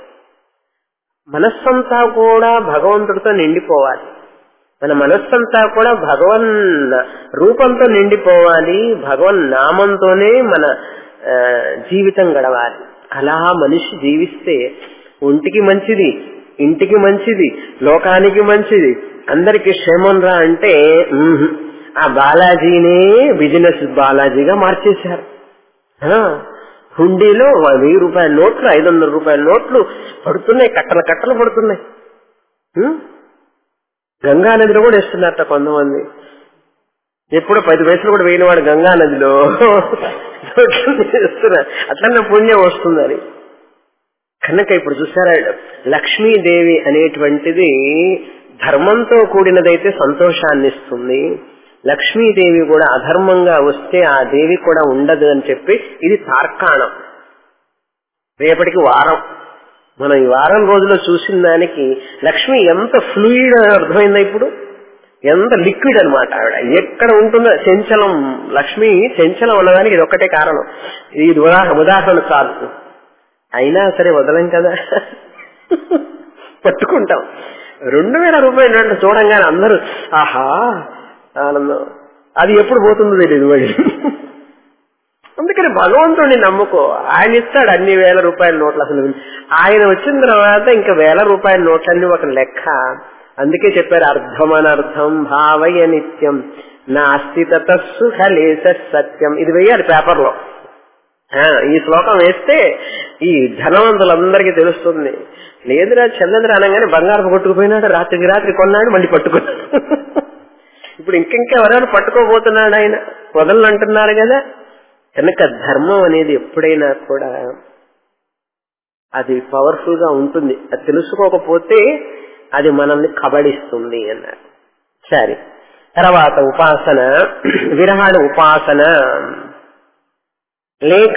Speaker 1: మనస్సంతా కూడా భగవంతుడితో నిండిపోవాలి మన మనస్సంతా కూడా భగవన్ రూపంతో నిండిపోవాలి భగవన్ నామంతోనే మన ఆ, జీవితం గడవాలి అలా మనిషి జీవిస్తే ఒంటికి మంచిది ఇంటికి మంచిది లోకానికి మంచిది అందరికి క్షేమం రా అంటే ఉహు, ఆ బాలాజీనే బిజినెస్ బాలాజీగా మార్చేశారు ఆ, హుండీలో వెయ్యి రూపాయల నోట్లు ఐదు వందల రూపాయల నోట్లు పడుతున్నాయి కట్టలు కట్టలు పడుతున్నాయి ఉం? గంగా నదిలో కూడా వేస్తున్నారట కొంతమంది ఎప్పుడు పది పైసలు కూడా వేయని వాడు గంగా నదిలో వేస్తున్నారు అట్లనే పుణ్యం వస్తుందని కనుక ఇప్పుడు చూసారా లక్ష్మీదేవి అనేటువంటిది ధర్మంతో కూడినదైతే సంతోషాన్ని ఇస్తుంది లక్ష్మీదేవి కూడా అధర్మంగా వస్తే ఆ దేవి కూడా ఉండదు అని చెప్పి ఇది తార్కాణం రేపటికి వారం మనం ఈ వారం రోజుల్లో చూసిన దానికి లక్ష్మి ఎంత ఫ్లూయిడ్ అని అర్థమైందా ఇప్పుడు ఎంత లిక్విడ్ అనమాట ఆవిడ ఎక్కడ ఉంటుందో చెంచలం లక్ష్మి చెంచలం ఉన్నదానికి ఇది ఒక్కటే కారణం ఇది ఉదాహరణ ఉదాహరణ చాలు అయినా సరే వదలం కదా పట్టుకుంటాం రెండు వేల రూపాయలు నోట్లు చూడంగానే అందరూ ఆహా ఆనందం అది ఎప్పుడు పోతుందో తెలియదు మళ్ళీ అందుకని భగవంతుడిని నమ్ముకో ఆయన ఇస్తాడు అన్ని వేల రూపాయల నోట్లు అసలు ఆయన వచ్చిన తర్వాత ఇంకా వేల రూపాయల నోట్లన్నీ ఒక లెక్క అందుకే చెప్పారు అర్థం అనర్థం భావయ నిత్యం నాస్తి తతస్సు ఖలేస సత్యం ఇది వేయాలి పేపర్లో ఆ, ఈ శ్లోకం వేస్తే ఈ ధనవంతులందరికీ తెలుస్తుంది లేదురా చంద్ర అనగానే బంగారం కొట్టుకుపోయినాడు రాత్రికి రాత్రి కొన్నాడు మళ్ళీ పట్టుకున్నాడు ఇప్పుడు ఇంకింకా ఎవరైనా పట్టుకోబోతున్నాడు ఆయన వదలను అంటున్నారు కదా కనుక ధర్మం అనేది ఎప్పుడైనా కూడా అది పవర్ఫుల్ గా ఉంటుంది అది తెలుసుకోకపోతే అది మనల్ని కబడిస్తుంది అన్నారు సరే తర్వాత ఉపాసన విరహాల ఉపాసన లేక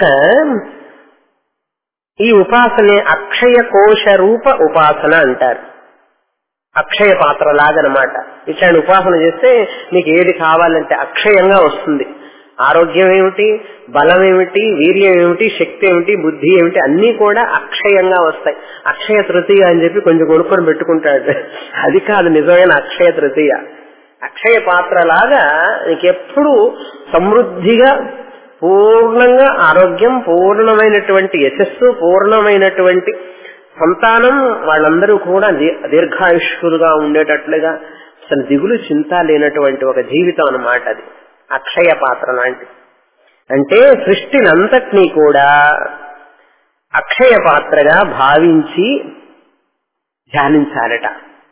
Speaker 1: ఈ ఉపాసనే అక్షయ కోశ రూప ఉపాసన అంటారు అక్షయ పాత్ర లాగనమాట ఇట్లాంటి ఉపాసన చేస్తే నీకు ఏది కావాలంటే అక్షయంగా వస్తుంది ఆరోగ్యం ఏమిటి బలం ఏమిటి వీర్యం ఏమిటి శక్తి ఏమిటి బుద్ధి ఏమిటి అన్ని కూడా అక్షయంగా వస్తాయి అక్షయ తృతీయ అని చెప్పి కొంచెం కొనుక్కొని పెట్టుకుంటాడు అది కాదు నిజమైన అక్షయ తృతీయ అక్షయ పాత్ర లాగా నీకెప్పుడు సమృద్ధిగా పూర్ణంగా ఆరోగ్యం పూర్ణమైనటువంటి యశస్సు పూర్ణమైనటువంటి సంతానం వాళ్ళందరూ కూడా దీ- దీర్ఘాయుష్కులుగా ఉండేటట్లుగా అసలు దిగులు చింత లేనటువంటి ఒక జీవితం అన్నమాట అది అక్షయ పాత్ర లాంటి అంటే సృష్టినంతటినీ కూడా అక్షయ పాత్రగా భావించి ధ్యానించాలట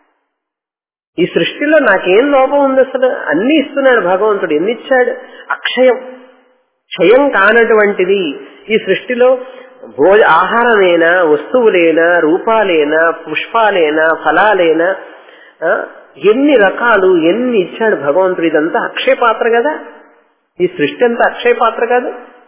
Speaker 1: ఈ సృష్టిలో నాకేం లోపం ఉంది అసలు అన్ని ఇస్తున్నాడు భగవంతుడు ఎన్ని ఇచ్చాడు అక్షయం క్షయం కానటువంటిది ఈ సృష్టిలో భోజ ఆహారమేనా వస్తువులేనా రూపాలేనా పుష్పాలేనా ఫలాలేనా ఆ, ఎన్ని రకాలు ఎన్ని ఇచ్చాడు భగవంతుడు ఇదంతా అక్షయ పాత్ర కదా ఈ సృష్టి అంతా అక్షయ పాత్ర కాదు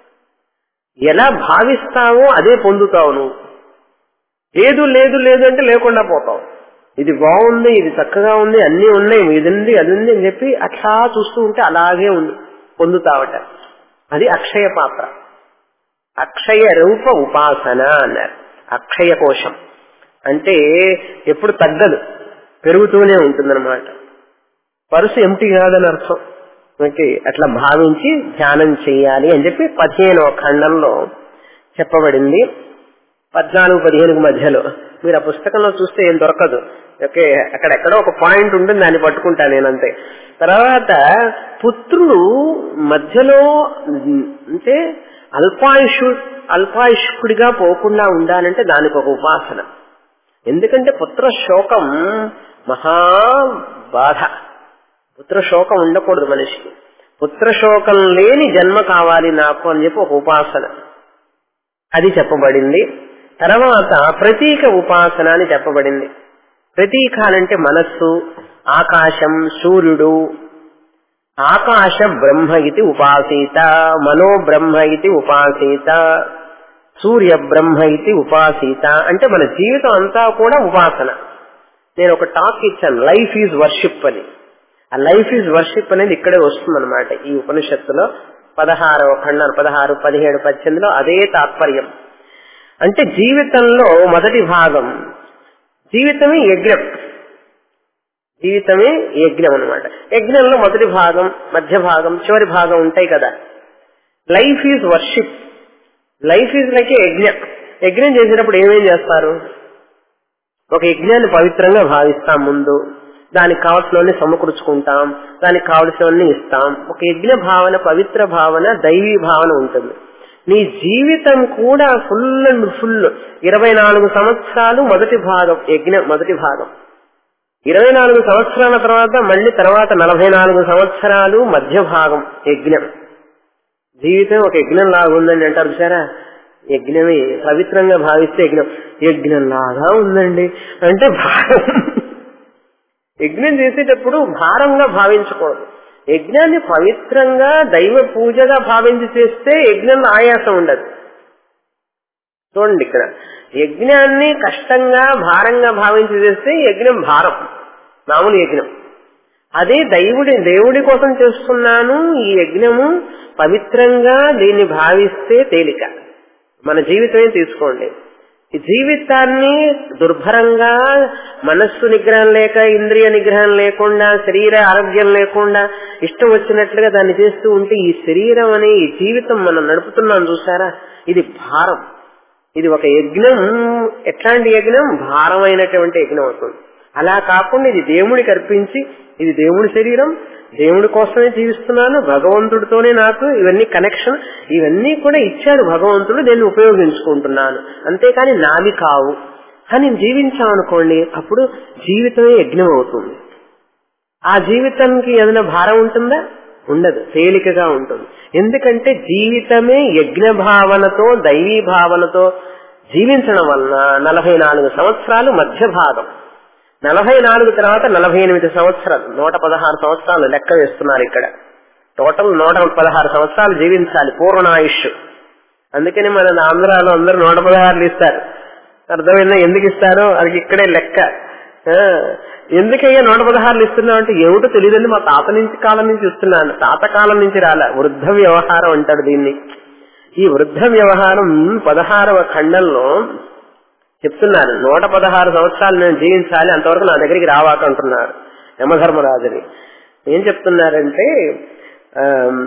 Speaker 1: ఎలా భావిస్తావో అదే పొందుతావు నువ్వు లేదు లేదు లేదు అంటే లేకుండా పోతావు ఇది బాగుంది ఇది చక్కగా ఉంది అన్ని ఉన్నాయి ఇది ఉంది అది ఉంది అని చెప్పి అట్లా చూస్తూ ఉంటే అలాగే ఉంది పొందుతావట అది అక్షయ పాత్ర అక్షయ రూప ఉపాసన అన్నారు అక్షయ కోశం అంటే ఎప్పుడు తగ్గదు పెరుగుతూనే ఉంటుందన్నమాట పరుసు ఎంటి కాదని అర్థం ఓకే అట్లా భావించి ధ్యానం చేయాలి అని చెప్పి పదిహేనవ ఖండంలో చెప్పబడింది పద్నాలుగు పదిహేనుకు మధ్యలో మీరు ఆ పుస్తకంలో చూస్తే ఏం దొరకదు ఓకే అక్కడెక్కడో ఒక పాయింట్ ఉంటుంది దాన్ని పట్టుకుంటా నేనంతే తర్వాత పుత్రుడు మధ్యలో ఉమ్, అంటే అల్పాయుషు అల్పాయుష్కుడిగా పోకుండా ఉండాలంటే దానికి ఒక ఉపాసన ఎందుకంటే పుత్ర శోకం మహా బాధ పుత్ర శోకం ఉండకూడదు మనిషికి పుత్ర శోకం లేని జన్మ కావాలి నాకు అని చెప్పి ఒక ఉపాసన అది చెప్పబడింది తర్వాత ప్రతీక ఉపాసన అని చెప్పబడింది ప్రతీకాలంటే మనస్సు ఆకాశం సూర్యుడు ఆకాశ బ్రహ్మ ఇది ఉపాసీత మనో బ్రహ్మ ఇది ఉపాసీత సూర్య బ్రహ్మ ఇది ఉపాసీత అంటే మన జీవితం అంతా కూడా ఉపాసన నేను ఒక టాక్ ఇచ్చాను లైఫ్ ఈజ్ వర్షిప్ అని ఆ లైఫ్ ఈజ్ వర్షిప్ అనేది ఇక్కడే వస్తుందన్నమాట ఈ ఉపనిషత్తులో పదహారవ ఖండం పదహారు పదిహేడు పద్దెనిమిదిలో అదే తాత్పర్యం అంటే జీవితంలో మొదటి భాగం జీవితమే యజ్ఞం జీవితమే యజ్ఞం అనమాట యజ్ఞంలో మొదటి భాగం మధ్య భాగం చివరి భాగం ఉంటాయి కదా life is worship life is like యజ్ఞం యజ్ఞం చేసేటప్పుడు ఏమేం చేస్తారు ఒక యజ్ఞాన్ని పవిత్రంగా భావిస్తాం ముందు దానికి కావలసినవన్నీ సమకూర్చుకుంటాం దానికి కావలసినవన్నీ ఇస్తాం ఒక యజ్ఞ భావన పవిత్ర భావన దైవీ భావన ఉంటుంది నీ జీవితం కూడా ఫుల్ అండ్ ఫుల్ ఇరవై నాలుగు సంవత్సరాలు మొదటి భాగం యజ్ఞ మొదటి భాగం ఇరవై నాలుగు సంవత్సరాల తర్వాత మళ్ళీ తర్వాత నలభై నాలుగు సంవత్సరాలు మధ్య భాగం యజ్ఞం జీవితం ఒక యజ్ఞం లాగా ఉందండి అంటారు చూసారా యజ్ఞమే పవిత్రంగా భావిస్తే యజ్ఞం యజ్ఞం లాగా ఉందండి అంటే భారం యజ్ఞం చేసేటప్పుడు భారంగా భావించకూడదు యజ్ఞాన్ని పవిత్రంగా దైవ పూజగా భావించి చేస్తే యజ్ఞంలో ఆయాసం ఉండదు చూడండి ఇక్కడ యజ్ఞాన్ని కష్టంగా భారంగా భావించి చేస్తే యజ్ఞం భారం మామూలు యజ్ఞం అదే దైవుడి దేవుడి కోసం చేస్తున్నాను ఈ యజ్ఞము పవిత్రంగా దీన్ని భావిస్తే తేలిక మన జీవితమే తీసుకోండి ఈ జీవితాన్ని దుర్భరంగా మనస్సు నిగ్రహం లేక ఇంద్రియ నిగ్రహం లేకుండా శరీర ఆరోగ్యం లేకుండా ఇష్టం వచ్చినట్లుగా దాన్ని చేస్తూ ఉంటే ఈ శరీరం అనే ఈ జీవితం మనం నడుపుతున్నాం చూసారా ఇది భారం ఇది ఒక యజ్ఞం ఎట్లాంటి యజ్ఞం భారమైనటువంటి యజ్ఞం అవుతుంది అలా కాకుండా ఇది దేవుడికి అర్పించి ఇది దేవుడి శరీరం దేవుడి కోసమే జీవిస్తున్నాను భగవంతుడితోనే నాకు ఇవన్నీ కనెక్షన్ ఇవన్నీ కూడా ఇచ్చాడు భగవంతుడు నేను ఉపయోగించుకుంటున్నాను అంతేకాని నావి కావు అని జీవించామనుకోండి అప్పుడు జీవితమే యజ్ఞం అవుతుంది ఆ జీవితానికి ఏదైనా భారం ఉంటుందా ఉండదు తేలికగా ఉంటుంది ఎందుకంటే జీవితమే యజ్ఞ భావనతో దైవీ భావనతో జీవించడం వలన నలభై నాలుగు సంవత్సరాలు మధ్య భాగం నలభై నాలుగు తర్వాత నలభై ఎనిమిది సంవత్సరాలు నూట పదహారు సంవత్సరాలు లెక్క వేస్తున్నారు ఇక్కడ టోటల్ నూట పదహారు సంవత్సరాలు జీవించాలి పూర్వనాయుష్ అందుకని మన ఆంధ్రాలో అందరూ నూట పదహారులు ఇస్తారు అర్థమైందా ఎందుకు ఇస్తారో అది ఇక్కడే లెక్క ఆ, ఎందుకయ్యా నూట పదహారులు ఇస్తున్నావు అంటే ఏమిటో తెలియదండి మా తాత నుంచి కాలం నుంచి ఇస్తున్నాను తాత కాలం నుంచి రాలా వృద్ధ వ్యవహారం అంటాడు దీన్ని ఈ వృద్ధ వ్యవహారం పదహారవ ఖండంలో చెప్తున్నారు నూట పదహారు సంవత్సరాలు నేను జీవించాలి అంతవరకు నా దగ్గరికి రావాక అంటున్నారు యమధర్మరాజుని ఏం చెప్తున్నారంటే ఆమ్,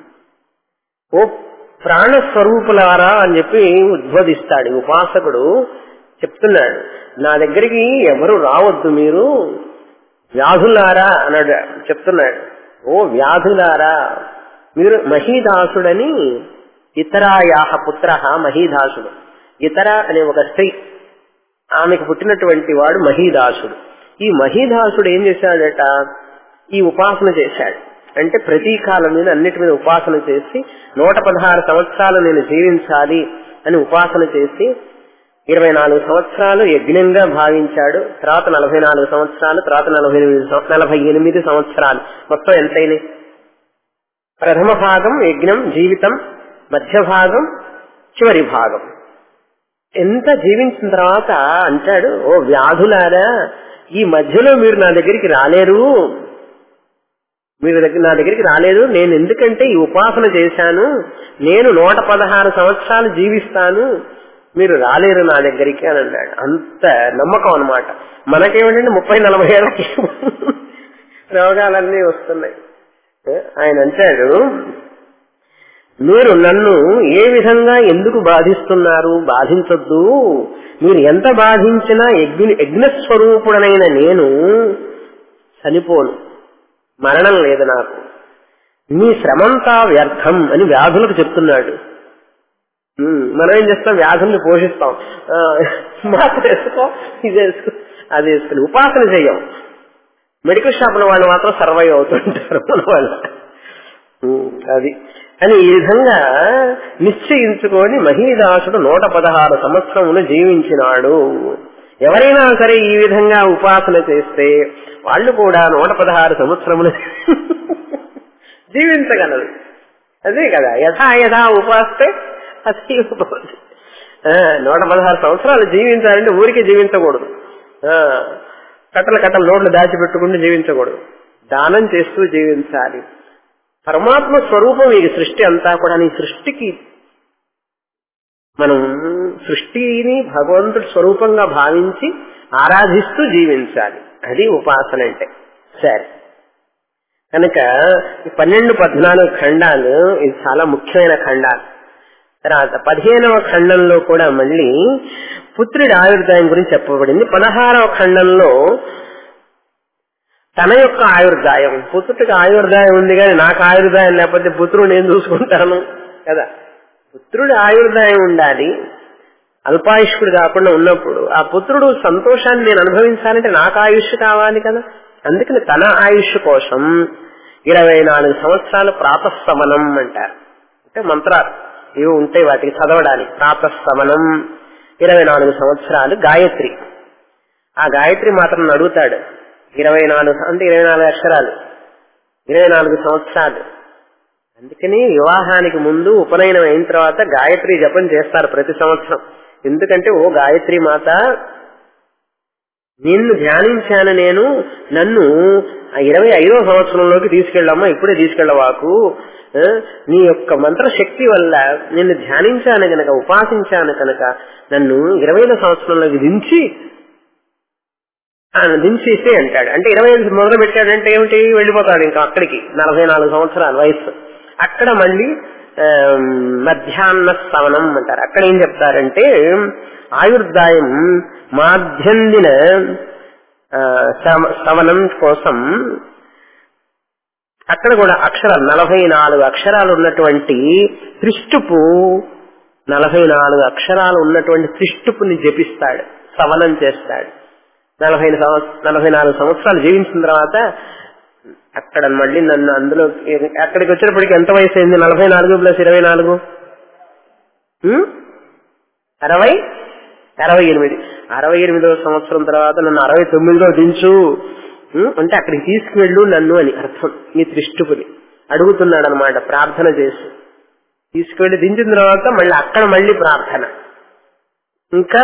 Speaker 1: ఓ ప్రాణస్వరూపులారా అని చెప్పి ఉద్బోధిస్తాడు ఈ ఉపాసకుడు చెప్తున్నాడు నా దగ్గరికి ఎవరు రావద్దు మీరు వ్యాధులారా అన్నాడు చెప్తున్నాడు ఓ వ్యాధులారా మీరు మహీదాసుడని ఇతరాయాహ పుత్ర మహీదాసుడు ఇతర అనే ఒక స్త్రీ ఆమెకు పుట్టినటువంటి వాడు మహీదాసుడు ఈ మహీదాసుడు ఏం చేశాడట ఈ ఉపాసన చేశాడు అంటే ప్రతీకాలం మీద అన్నిటి మీద ఉపాసన చేసి నూట పదహారు సంవత్సరాలు నేను జీవించాలి అని ఉపాసన చేసి ఇరవై నాలుగు సంవత్సరాలు యజ్ఞంగా భావించాడు తర్వాత నలభై నాలుగు సంవత్సరాలు తర్వాత నలభై ఎనిమిది సంవ- నలభై ఎనిమిది సంవత్సరాలు మొత్తం ఎంతైనాయి ప్రథమ భాగం యజ్ఞం జీవితం మధ్య భాగం చివరి భాగం ఎంత జీవించిన తర్వాత అంటాడు ఓ వ్యాధులారా ఈ మధ్యలో మీరు నా దగ్గరికి రాలేరు మీరు దగ్గర నా దగ్గరికి రాలేదు నేను ఎందుకంటే ఈ ఉపాసన చేశాను నేను నూట పదహారు సంవత్సరాలు జీవిస్తాను మీరు రాలేరు నా దగ్గరికి అని అన్నాడు అంత నమ్మకం అన్నమాట మనకేమిటంటే ముప్పై నలభై ఏళ్ళకి రోగాలన్నీ వస్తున్నాయి ఆయన అంటాడు మీరు నన్ను ఏ విధంగా ఎందుకు బాధిస్తున్నారు బాధించొద్దు మీరు ఎంత బాధించినా యజ్ఞ యజ్ఞస్వరూపుడనైన నేను చనిపోను మరణం లేదు నాకు మీ శ్రమంతా వ్యర్థం అని వ్యాధులకు చెప్తున్నాడు ఉమ్, మనం ఏం చేస్తాం వ్యాధుల్ని పోషిస్తాం ఆ, మాత్ర వేసుకో ఇది వేసుకో అది వేసుకుని ఉపాసన చెయ్యం మెడికల్ షాపుల వాళ్ళు మాత్రం సర్వైవ్ అవుతుంటారు మన వాళ్ళ ఉమ్, అది అని ఈ విధంగా నిశ్చయించుకొని మహీదాసుడు నూట పదహారు సంవత్సరములు జీవించినాడు ఎవరైనా సరే ఈ విధంగా ఉపాసన చేస్తే వాళ్ళు కూడా నూట పదహారు సంవత్సరములు జీవించగలరు అదే కదా యథా యథా ఉపాస్తే అది భవతి. ఆ, నూట పదహారు సంవత్సరాలు జీవించాలంటే ఊరికే జీవించకూడదు ఆ, కట్టలు కట్టలు నోట్లు దాచిపెట్టుకుంటూ జీవించకూడదు దానం చేస్తూ జీవించాలి పరమాత్మ స్వరూపం ఈ సృష్టి అంతా కూడా ఈ సృష్టికి మనం సృష్టిని భగవంతుడి స్వరూపంగా భావించి ఆరాధిస్తూ జీవించాలి అది ఉపాసన అంటే సరే కనుక ఈ పన్నెండు పద్నాలుగు ఖండాలు ఇది చాలా ముఖ్యమైన ఖండాలు తర్వాత పదిహేనవ ఖండంలో కూడా మళ్ళీ పుత్రుడి ఆయుర్దాయం గురించి చెప్పబడింది పదహారవ ఖండంలో తన యొక్క ఆయుర్దాయం పుత్రుడికి ఆయుర్దాయం ఉంది కానీ నాకు ఆయుర్దాయం లేకపోతే పుత్రుడు నేను చూసుకుంటాను కదా పుత్రుడి ఆయుర్దాయం ఉండాలి అల్పాయుష్కుడు కాకుండా ఉన్నప్పుడు ఆ పుత్రుడు సంతోషాన్ని నేను అనుభవించాలంటే నాకు ఆయుష్ కావాలి కదా అందుకని తన ఆయుష్ కోసం ఇరవై నాలుగు సంవత్సరాలు ప్రాతస్తమనం అంటారు అంటే మంత్రాలు ఇవి ఉంటాయి వాటికి చదవడానికి ప్రాతస్తమనం ఇరవై నాలుగు సంవత్సరాలు గాయత్రి ఆ గాయత్రి మాత్రం అడుగుతాడు ఇరవై నాలుగు అంటే ఇరవై నాలుగు అక్షరాలు ఇరవై నాలుగు సంవత్సరాలు అందుకని వివాహానికి ముందు ఉపనయనం అయిన తర్వాత గాయత్రి జపం చేస్తారు ప్రతి సంవత్సరం ఎందుకంటే ఓ గాయత్రి మాత నిన్ను ధ్యానించాను నేను నన్ను ఆ ఇరవై ఐదో సంవత్సరంలోకి తీసుకెళ్ళమ్మా ఇప్పుడే తీసుకెళ్ళవాకు ఆ, నీ యొక్క మంత్రశక్తి వల్ల నిన్ను ధ్యానించాను గనక ఉపాసించాను కనుక నన్ను ఇరవైదో సంవత్సరంలోకి దించి ఆయన దించేసి అంటాడు అంటే ఇరవై ఐదు మొదలు పెట్టాడంటే ఏమిటి వెళ్ళిపోతాడు ఇంకా అక్కడికి నలభై నాలుగు సంవత్సరాల వయస్సు అక్కడ మళ్ళీ ఆ, మధ్యాహ్న స్థవనం అంటారు అక్కడ ఏం చెప్తారంటే ఆయుర్దాయం మాధ్యందిన ఆ, స్థవ- స్థవనం కోసం అక్కడ కూడా అక్షరాలు నలభై నాలుగు అక్షరాలు ఉన్నటువంటి త్రిష్టుపు నలభై నాలుగు అక్షరాలు ఉన్నటువంటి త్రిష్టుపుని జపిస్తాడు సవనం చేస్తాడు నలభై సంవత్స- నలభై నాలుగు సంవత్సరాలు జీవించిన తర్వాత అక్కడ మళ్ళీ నన్ను అందులో అక్కడికి వచ్చేటప్పటికి ఎంత వయసు అయింది నలభై నాలుగు ప్లస్ ఇరవై నాలుగు ఉం? అరవై అరవై ఎనిమిది అరవై ఎనిమిదవ సంవత్సరం తర్వాత నన్ను అరవై తొమ్మిదిలో దించు ఉం? అంటే అక్కడికి తీసుకువెళ్ళు నన్ను అని అర్థం ఈ త్రిష్టుపుని అడుగుతున్నాడు అనమాట ప్రార్థన చేసి తీసుకువెళ్ళి దించిన తర్వాత మళ్ళీ అక్కడ మళ్ళీ ప్రార్థన ఇంకా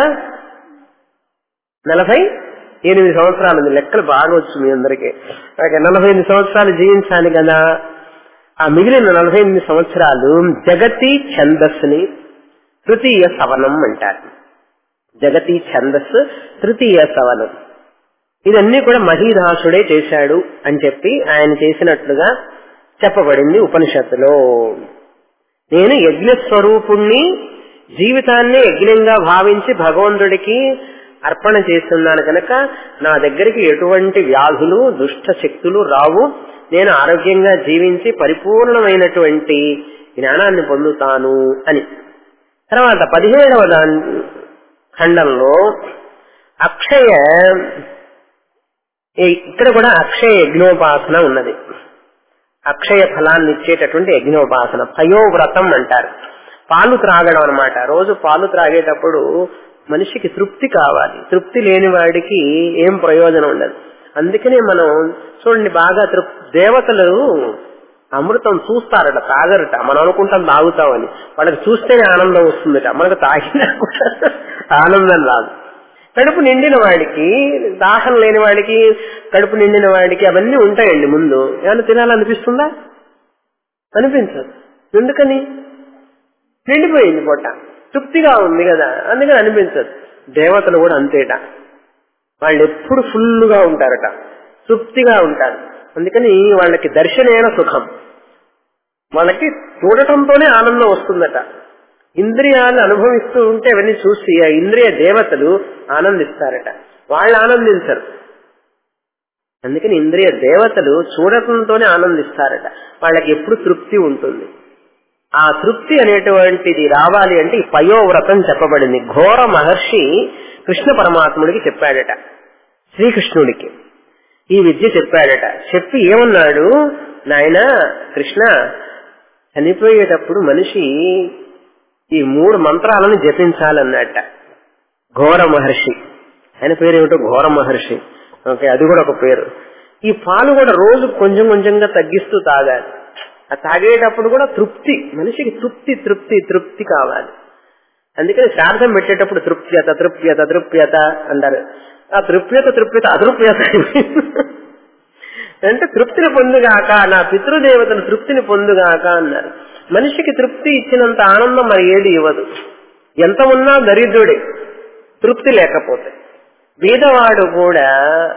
Speaker 1: నలభై ఎనిమిది సంవత్సరాలు ఉంది లెక్కలు బాగా వచ్చు మీ అందరికీ ఓకే నలభై ఎనిమిది సంవత్సరాలు జీవించాలి కదా ఆ మిగిలిన నలభై ఎనిమిది సంవత్సరాలు జగతి ఛందస్సుని తృతీయ సవనం అంటారు జగతి ఛందస్సు తృతీయ సవనం ఇదన్నీ కూడా మహీదాసుడే చేశాడు అని చెప్పి ఆయన చేసినట్లుగా చెప్పబడింది ఉపనిషత్తులో నేను యజ్ఞ స్వరూపుణ్ణి జీవితాన్ని యజ్ఞంగా భావించి భగవంతుడికి అర్పణ చేస్తున్నాను కనుక నా దగ్గరికి ఎటువంటి వ్యాధులు దుష్ట శక్తులు రావు నేను ఆరోగ్యంగా జీవించి పరిపూర్ణమైనటువంటి జ్ఞానాన్ని పొందుతాను అని తర్వాత పదిహేడవ దాని ఖండంలో అక్షయ ఈ- ఇక్కడ కూడా అక్షయ యజ్ఞోపాసన ఉన్నది అక్షయ ఫలాన్ని ఇచ్చేటటువంటి యజ్ఞోపాసన పయోవ్రతం అంటారు పాలు త్రాగడం అన్నమాట రోజు పాలు త్రాగేటప్పుడు మనిషికి తృప్తి కావాలి తృప్తి లేని వాడికి ఏం ప్రయోజనం ఉండదు అందుకనే మనం చూడండి బాగా తృప్ దేవతలు అమృతం చూస్తారట తాగరట మనం అనుకుంటాం తాగుతామని వాళ్ళకి చూస్తేనే ఆనందం వస్తుందట మనకు తాగినా కూడా ఆనందం రాదు కడుపు నిండిన వాడికి దాహం లేని వాడికి కడుపు నిండిన వాడికి అవన్నీ ఉంటాయండి ముందు ఏమైనా తినాలనిపిస్తుందా అనిపించదు ఎందుకని నిండిపోయింది పొట్ట తృప్తిగా ఉంది కదా అందుకని అనిపించదు దేవతలు కూడా అంతేట వాళ్ళు ఎప్పుడు ఫుల్గా ఉంటారట తృప్తిగా ఉంటారు అందుకని వాళ్ళకి దర్శనైన సుఖం వాళ్ళకి చూడటంతోనే ఆనందం వస్తుందట ఇంద్రియాలు అనుభవిస్తూ ఉంటే అవన్నీ చూసి ఆ ఇంద్రియ దేవతలు ఆనందిస్తారట వాళ్ళు ఆనందించరు అందుకని ఇంద్రియ దేవతలు చూడటంతోనే ఆనందిస్తారట వాళ్ళకి ఎప్పుడు తృప్తి ఉంటుంది ఆ తృప్తి అనేటువంటిది రావాలి అంటే ఈ పయోవ్రతం చెప్పబడింది ఘోర మహర్షి కృష్ణ పరమాత్ముడికి చెప్పాడట శ్రీకృష్ణుడికి ఈ విద్య చెప్పాడట చెప్పి ఏమన్నాడు నాయన కృష్ణ చనిపోయేటప్పుడు మనిషి ఈ మూడు మంత్రాలను జపించాలన్నట్ట ఘోర మహర్షి ఆయన పేరు ఏమిటో ఘోర మహర్షి ఓకే అది కూడా ఒక పేరు ఈ పాలు కూడా రోజు కొంచెం కొంచెంగా తగ్గిస్తూ తాగాలి ఆ తాగేటప్పుడు కూడా తృప్తి మనిషికి తృప్తి తృప్తి తృప్తి కావాలి అందుకని శ్రాద్ధం పెట్టేటప్పుడు తృప్యత తృప్యత తృప్యత అంటారు ఆ తృప్యత తృప్యత అతృప్యత అంటే తృప్తిని పొందుగాక నా పితృదేవతలు తృప్తిని పొందుగాక అన్నారు మనిషికి తృప్తి ఇచ్చినంత ఆనందం మరి ఏది ఇవ్వదు ఎంత ఉన్నా దరిద్రుడే తృప్తి లేకపోతే బీదవాడు కూడా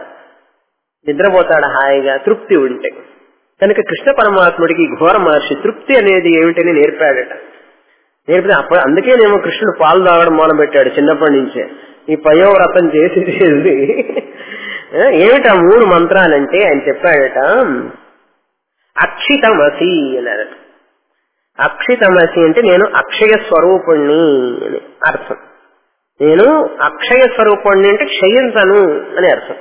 Speaker 1: నిద్రపోతాడు హాయిగా తృప్తి ఉంటే కనుక కృష్ణ పరమాత్ముడికి ఈ ఘోర మహర్షి తృప్తి అనేది ఏమిటని నేర్పాడట నేర్పితే అప్పుడు అందుకేనేమో కృష్ణుడు పాలు తాగడం మొదలు పెట్టాడు చిన్నప్పటి నుంచే ఈ పయోవ్రతం చేసి చేసి ఆ, ఏమిటా మూడు మంత్రాలంటే ఆయన చెప్పాడట అక్షితమసి అన్నాడు అక్షితమసి అంటే నేను అక్షయ స్వరూపుణ్ణి అని అర్థం నేను అక్షయ స్వరూపుణ్ణి అంటే క్షయించను అని అర్థం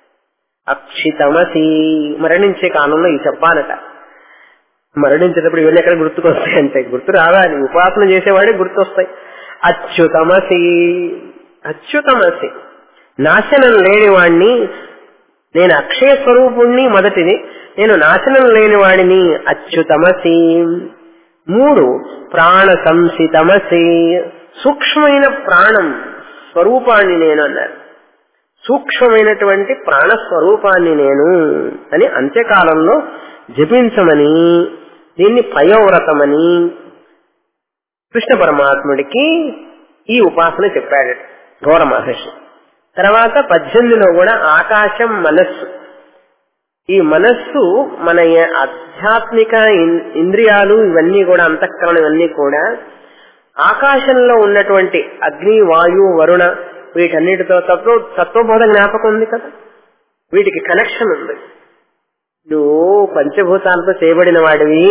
Speaker 1: అక్షితమసి మరణించే కాలంలో ఇది చెప్పాలట మరణించేటప్పుడు ఇవన్నీ ఎక్కడ గుర్తుకొస్తాయి అంటే గుర్తు రావాలి ఉపాసన చేసేవాడే గుర్తొస్తాయి అచ్యుతమసి అచ్యుతమసి నాశనం లేని వాణ్ణి నేను అక్షయ స్వరూపుణ్ణి మొదటిది నేను నాశనం లేని వాడిని అచ్యుతమసి మూడు ప్రాణ సంసితమసి సూక్ష్మమైన ప్రాణం స్వరూపాన్ని నేను అన్నారు సూక్ష్మమైనటువంటి ప్రాణ స్వరూపాన్ని నేను అని అంత్యకాలంలో జపించమని దీన్ని పయోవ్రతమని కృష్ణ పరమాత్ముడికి ఈ ఉపాసన చెప్పాడు ఘోర మహర్షి తర్వాత పద్దెనిమిదిలో కూడా ఆకాశం మనస్సు ఈ మనస్సు మన ఏ- ఆధ్యాత్మిక ఇన్- ఇంద్రియాలు ఇవన్నీ కూడా అంతఃకరణ ఇవన్నీ కూడా ఆకాశంలో ఉన్నటువంటి అగ్ని వాయు వరుణ వీటన్నిటితో తత్వ తత్వబోధ జ్ఞాపకం ఉంది కదా వీటికి కనెక్షన్ ఉంది నువ్వు పంచభూతాలతో చేయబడిన వాడివి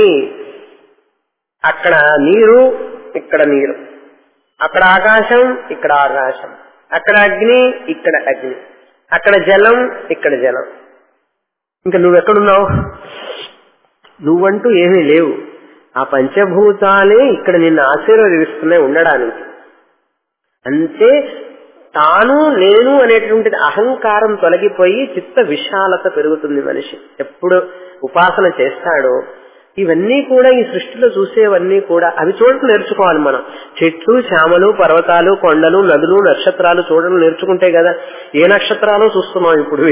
Speaker 1: అక్కడ నీరు ఇక్కడ నీరు అక్కడ ఆకాశం ఇక్కడ ఆకాశం అక్కడ అగ్ని ఇక్కడ అగ్ని అక్కడ జలం ఇక్కడ జలం ఇంకా నువ్వెక్కడున్నావు నువ్వంటూ ఏమీ లేవు ఆ పంచభూతాలే ఇక్కడ నిన్ను ఆశీర్వదిస్తున్నాయి ఉండడానికి అంతే తాను నేను అనేటువంటిది అహంకారం తొలగిపోయి చిత్త విశాలత పెరుగుతుంది మనిషి ఎప్పుడు ఉపాసన చేస్తాడో ఇవన్నీ కూడా ఈ సృష్టిలో చూసేవన్నీ కూడా అవి చూడటం నేర్చుకోవాలి మనం చెట్లు చామలు పర్వతాలు కొండలు నదులు నక్షత్రాలు చూడడం నేర్చుకుంటే కదా ఏ నక్షత్రాలు చూస్తున్నాం ఇప్పుడు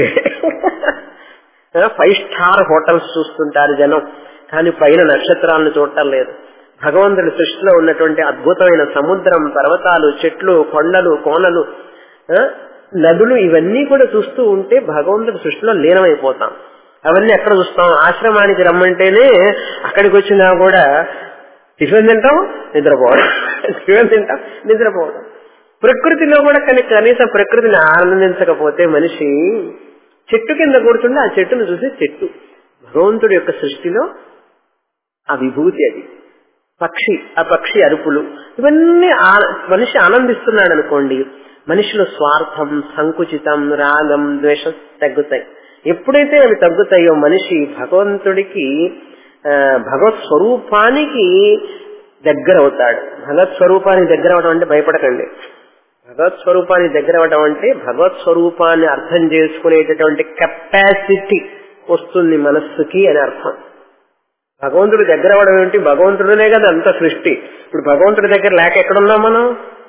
Speaker 1: ఫైవ్ స్టార్ హోటల్స్ చూస్తుంటారు జనం కానీ పైన నక్షత్రాలను చూడటం లేదు భగవంతుడి సృష్టిలో ఉన్నటువంటి అద్భుతమైన సముద్రం పర్వతాలు చెట్లు కొండలు కోనలు ఆ, నదులు ఇవన్నీ కూడా చూస్తూ ఉంటే భగవంతుడి సృష్టిలో లీనమైపోతాం అవన్నీ ఎక్కడ చూస్తాం ఆశ్రమానికి రమ్మంటేనే అక్కడికి వచ్చినా కూడా టిఫిన్ తింటాం నిద్రపోవడం టిఫిన్ తింటాం నిద్రపోవడం ప్రకృతిలో కూడా కనుక కనీసం ప్రకృతిని ఆనందించకపోతే మనిషి చెట్టు కింద కూర్చుంటే ఆ చెట్టును చూసి చెట్టు భగవంతుడి యొక్క సృష్టిలో ఆ విభూతి అది పక్షి ఆ పక్షి అరుపులు ఇవన్నీ ఆ- మనిషి ఆనందిస్తున్నాడు అనుకోండి మనిషిలో స్వార్థం సంకుచితం రాగం ద్వేషం తగ్గుతాయి ఎప్పుడైతే అవి తగ్గుతాయో మనిషి భగవంతుడికి ఆ, భగవత్ స్వరూపానికి దగ్గర అవుతాడు భగవత్ స్వరూపానికి దగ్గర అవడం అంటే భయపడకండి భగవత్ స్వరూపానికి దగ్గర అవడం అంటే భగవత్ స్వరూపాన్ని అర్థం చేసుకునేటటువంటి కెపాసిటీ వస్తుంది మనస్సుకి అని అర్థం భగవంతుడి దగ్గర అవడం ఏంటి భగవంతుడినే కదా అంత సృష్టి ఇప్పుడు భగవంతుడి దగ్గర లేక ఎక్కడున్నాం మనం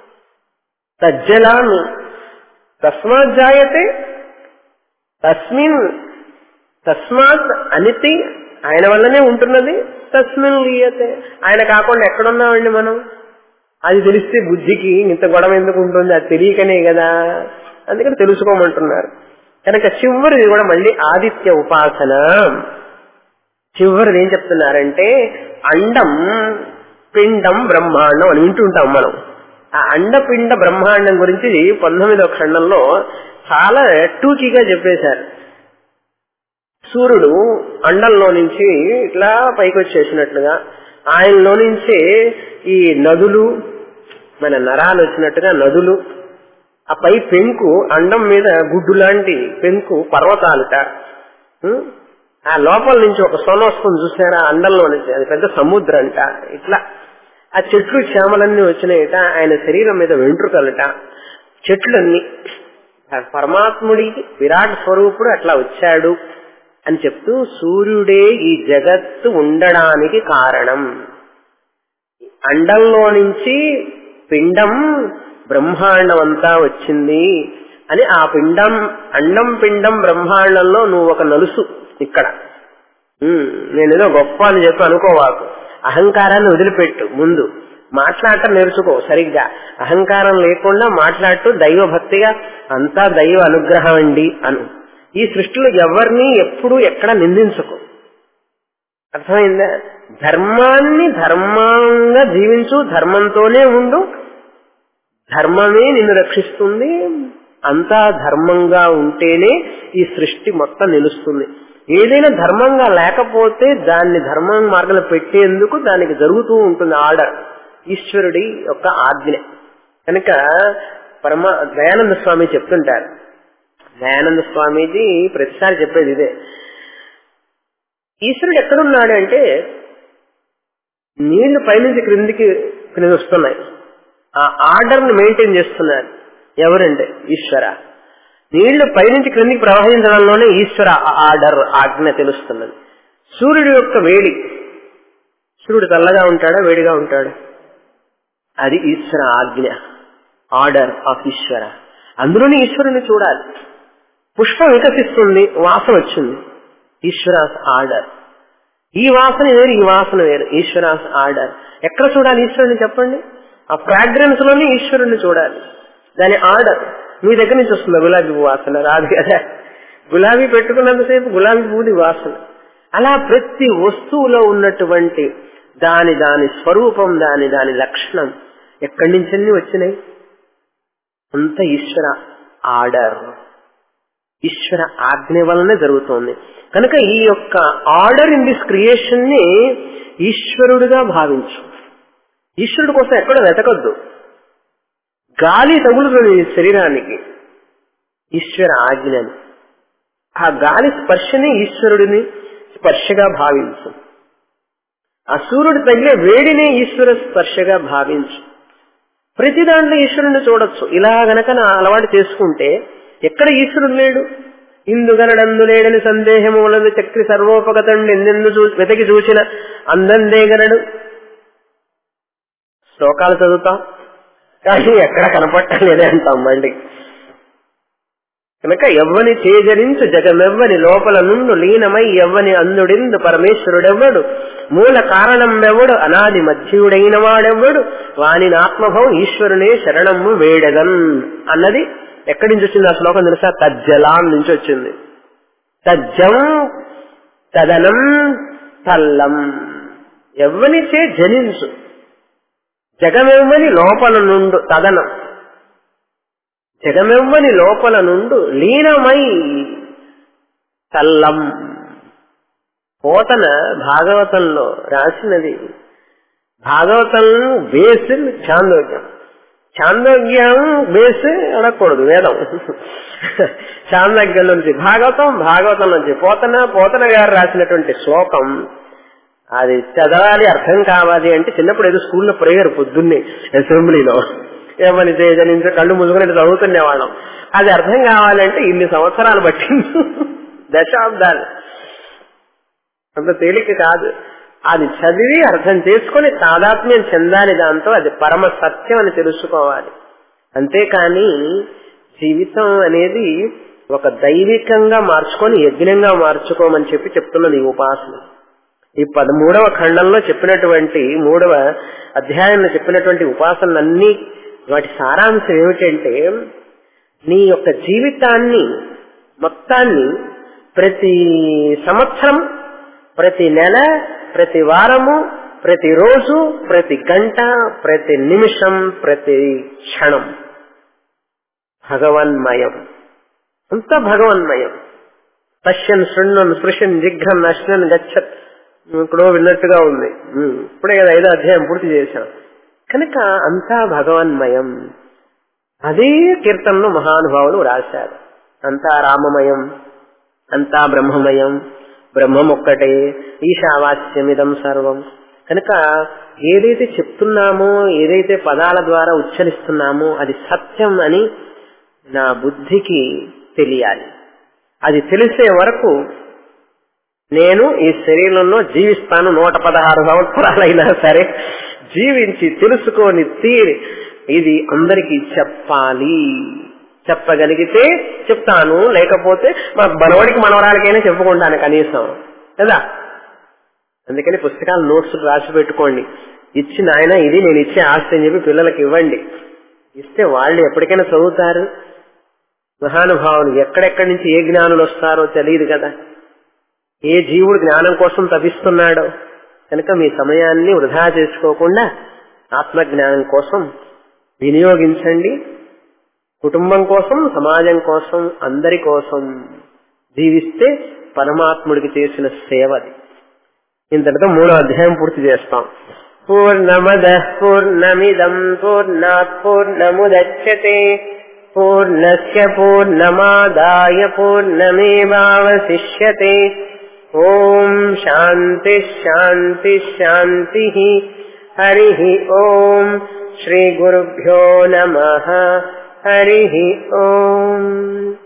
Speaker 1: తజ్జలాను తస్మాత్ జాయతే తస్మిన్ తస్మాత్ అనితి ఆయన వల్లనే ఉంటున్నది తస్మిన్ లీయతే ఆయన కాకుండా ఎక్కడున్నామండి మనం అది తెలిస్తే బుద్ధికి ఇంత గొడవ ఎందుకు ఉంటుంది అది తెలియకనే కదా అందుకని తెలుసుకోమంటున్నారు కనుక చివరిది కూడా మళ్ళీ ఆదిత్య ఉపాసన చివరిది ఏం చెప్తున్నారంటే అండం పిండం బ్రహ్మాండం అని వింటుంటాం మనం ఆ అండపిండ బ్రహ్మాండం గురించి పంతొమ్మిదవ ఖండంలో చాలా టూకీగా చెప్పేశారు సూర్యుడు అండంలో నుంచి ఇట్లా పైకి వచ్చేసినట్లుగా ఆయనలో నుంచే ఈ నదులు మన నరాలు వచ్చినట్టుగా నదులు ఆ పై పెంకు అండం మీద గుడ్డు లాంటి పెంకు పర్వతాలుట ఉం? ఆ లోపల నుంచి ఒక సొన వస్తుంది చూసారా అండంలో నుంచి అది పెద్ద సముద్రం అంట ఇట్లా ఆ చెట్లు శ్యామలన్నీ వచ్చినాయట ఆయన శరీరం మీద వెంట్రుకలట చెట్లన్నీ ఆ పరమాత్ముడికి విరాట్ స్వరూపుడు అట్లా వచ్చాడు అని చెప్తూ సూర్యుడే ఈ జగత్తు ఉండడానికి కారణం అండంలో నుంచి పిండం బ్రహ్మాండం అంతా వచ్చింది అని ఆ పిండం అండం పిండం బ్రహ్మాండంలో నువ్వు ఒక నలుసు ఇక్కడ ఉమ్, నేనేదో గొప్ప అని చెప్పి అనుకోవాకు అహంకారాన్ని వదిలిపెట్టు ముందు మాట్లాడటం నేర్చుకో సరిగ్గా అహంకారం లేకుండా మాట్లాడుతూ దైవభక్తిగా అంతా దైవ అనుగ్రహం అండి అను ఈ సృష్టిలో ఎవరిని ఎప్పుడు ఎక్కడ నిందించకు అర్థమైందా ధర్మాన్ని ధర్మంగా జీవించు ధర్మంతోనే ఉండు ధర్మమే నిన్ను రక్షిస్తుంది అంతా ధర్మంగా ఉంటేనే ఈ సృష్టి మొత్తం నిలుస్తుంది ఏదైనా ధర్మంగా లేకపోతే దాన్ని ధర్మం మార్గంలో పెట్టేందుకు దానికి జరుగుతూ ఉంటుంది ఆర్డర్ ఈశ్వరుడి యొక్క ఆజ్ఞ కనుక పరమ దయానంద స్వామి చెప్తుంటారు దయానంద స్వామీజీ ప్రతిసారి చెప్పేది ఇదే ఈశ్వరుడు ఎక్కడున్నాడు అంటే నీళ్లు పైనుంచి క్రిందికి క్రింద వస్తున్నాయి ఆ ఆర్డర్ ని మెయింటైన్ చేస్తున్నారు ఎవరంటే ఈశ్వర నీళ్లు పైనుంచి క్రిందికి ప్రవహించడంలోనే ఈశ్వర ఆర్డర్ ఆజ్ఞ తెలుస్తున్నది సూర్యుడు యొక్క వేడి సూర్యుడు చల్లగా ఉంటాడా వేడిగా ఉంటాడా అది ఈశ్వర ఆజ్ఞ ఆర్డర్ ఆఫ్ ఈశ్వర అందులోనే ఈశ్వరుని చూడాలి పుష్పం వికసిస్తుంది వాసన వచ్చింది ఈశ్వరాస్ ఆర్డర్ ఈ వాసన వేరు ఈ వాసన వేరు ఈశ్వరాస్ ఆర్డర్ ఎక్కడ చూడాలి ఈశ్వరుని చెప్పండి ఆ ఫ్రాగ్రెన్స్ లోనే ఈశ్వరుని చూడాలి దాని ఆర్డర్ మీ దగ్గర నుంచి వస్తుంది గులాబీ పువ్వు వాసన రాదు కదా గులాబీ పెట్టుకున్నంతసేపు గులాబీ పువ్వుది వాసన అలా ప్రతి వస్తువులో ఉన్నటువంటి దాని దాని స్వరూపం దాని దాని లక్షణం ఎక్కడి నుంచి అన్ని వచ్చినాయి అంత ఈశ్వర ఆర్డర్ ఈశ్వర ఆజ్ఞ వలనే జరుగుతోంది కనుక ఈ యొక్క ఆర్డర్ ఇన్ దిస్ క్రియేషన్ ని ఈశ్వరుడుగా భావించు ఈశ్వరుడు కోసం ఎక్కడ వెతకద్దు గాలి తగులుతుంది నీ శరీరానికి ఈశ్వర ఆజ్ఞని ఆ గాలి స్పర్శని ఈశ్వరుడిని స్పర్శగా భావించు ఆ సూర్యుడు తగిలే వేడిని ఈశ్వర స్పర్శగా భావించు ప్రతి దాంట్లో ఈశ్వరుని చూడొచ్చు ఇలా గనక నా అలవాటు చేసుకుంటే ఎక్కడ ఈశ్వరుడు లేడు ఇందుగనడందు లేడని సందేహము వలన చక్రి సర్వోపగతండి ఎందెందు చూ వెతకి చూసిన అందందేగనడు శ్లోకాలు చదువుతాం కానీ ఎక్కడ కనపట్టలేదే అంటాం మళ్ళీ కనుక ఎవ్వని చేజరించు జగమెవ్వని లోపల నుండు లీనమై ఎవ్వని అందుడిందు పరమేశ్వరుడెవ్వడు మూల కారణంబెవ్వడు అనాది మధ్యుడైన వాడెవ్వడు వాని ఆత్మభవం ఈశ్వరునే శరణము వేడగన్ అన్నది ఎక్కడి నుంచి వచ్చింది ఆ శ్లోకం తెలుసా తజ్జలాం నుంచి వచ్చింది తజ్జం తదనం తల్లం ఎవ్వనిచే జనించు జగమెవ్వని లోపల నుండు తదనం జగమెవ్వని లోపల నుండు లీనమై తల్లం పోతన భాగవతంలో రాసినది భాగవతం బేస్ చాందోగ్యం చాందోగ్యం బేస్ అనకూడదు వేదం చాందోగ్యం నుంచి భాగవతం భాగవతం నుంచి పోతన పోతన గారు రాసినటువంటి శ్లోకం అది చదవాలి అర్థం కావాలి అంటే చిన్నప్పుడు ఏదో స్కూల్లో ప్రేయర్ పొద్దున్నే అసెంబ్లీలో ఏమని చేయజనించి కళ్ళు ముసుకుని చదువుతునేవాళ్ళం అది అర్థం కావాలంటే ఇన్ని సంవత్సరాలు పట్టింది దశాబ్దాలు అంత తేలిక కాదు అది చదివి అర్థం చేసుకుని తాదాత్మ్యం చెందాలి దాంతో అది పరమ సత్యం అని తెలుసుకోవాలి అంతేకాని జీవితం అనేది ఒక దైవికంగా మార్చుకొని యజ్ఞంగా మార్చుకోమని చెప్పి చెప్తున్నది ఈ ఉపాసన ఈ పదమూడవ ఖండంలో చెప్పినటువంటి మూడవ అధ్యాయంలో చెప్పినటువంటి ఉపాసనలన్నీ వాటి సారాంశం ఏమిటంటే నీ యొక్క జీవితాన్ని మొత్తాన్ని ప్రతి సంవత్సరం ప్రతి నెల ప్రతి వారము ప్రతి రోజు ప్రతి గంట ప్రతి నిమిషం ప్రతి క్షణం భగవన్మయం అంతా భగవన్మయం పశ్యన్ శృణ్వన్ స్పృశన్ జిఘ్రం నశ్నన్ గచ్చత్ ఇక్కడో విన్నట్టుగా ఉంది ఉమ్, ఇప్పుడే కదా ఐదో అధ్యాయం పూర్తి చేశాం కనుక అంతా భగవన్మయం అదే కీర్తనలు మహానుభావులు రాశారు అంతా రామమయం అంతా బ్రహ్మమయం బ్రహ్మం ఒక్కటే ఈశావాస్యమిదం సర్వం కనుక ఏదైతే చెప్తున్నామో ఏదైతే పదాల ద్వారా ఉచ్చరిస్తున్నామో అది సత్యం అని నా బుద్ధికి తెలియాలి అది తెలిసే వరకు నేను ఈ శరీరంలో జీవిస్తాను నూట పదహారు సంవత్సరాలైనా సరే జీవించి తెలుసుకొని తీరి ఇది అందరికీ చెప్పాలి చెప్పగలిగితే చెప్తాను లేకపోతే మా మనవడికి మనవరాలకైనా చెప్పుకుంటాను కనీసం కదా అందుకని పుస్తకాలు నోట్స్ రాసి పెట్టుకోండి ఇచ్చిన ఆయన ఇది నేను ఇచ్చే ఆస్తి అని చెప్పి పిల్లలకి ఇవ్వండి ఇస్తే వాళ్ళు ఎప్పటికైనా చదువుతారు మహానుభావులు ఎక్కడెక్కడి నుంచి ఏ జ్ఞానులు వస్తారో తెలియదు కదా ఏ జీవుడు జ్ఞానం కోసం తపిస్తున్నాడో కనుక మీ సమయాన్ని వృధా చేసుకోకుండా ఆత్మజ్ఞానం కోసం వినియోగించండి కుటుంబం కోసం సమాజం కోసం అందరి కోసం జీవిస్తే పరమాత్ముడికి చేసిన సేవది ఇంతటితో మూడో అధ్యాయం పూర్తి చేస్తాం పూర్ణమద పూర్ణమిదం పూర్ణాత్ పూర్ణముదచ్చతే పూర్ణస్య పూర్ణమాదాయ పూర్ణమేవావశిష్యతే ఓం శాంతి శాంతి శాంతి హరి ఓం శ్రీ గురుభ్యో నమ హరి ఓం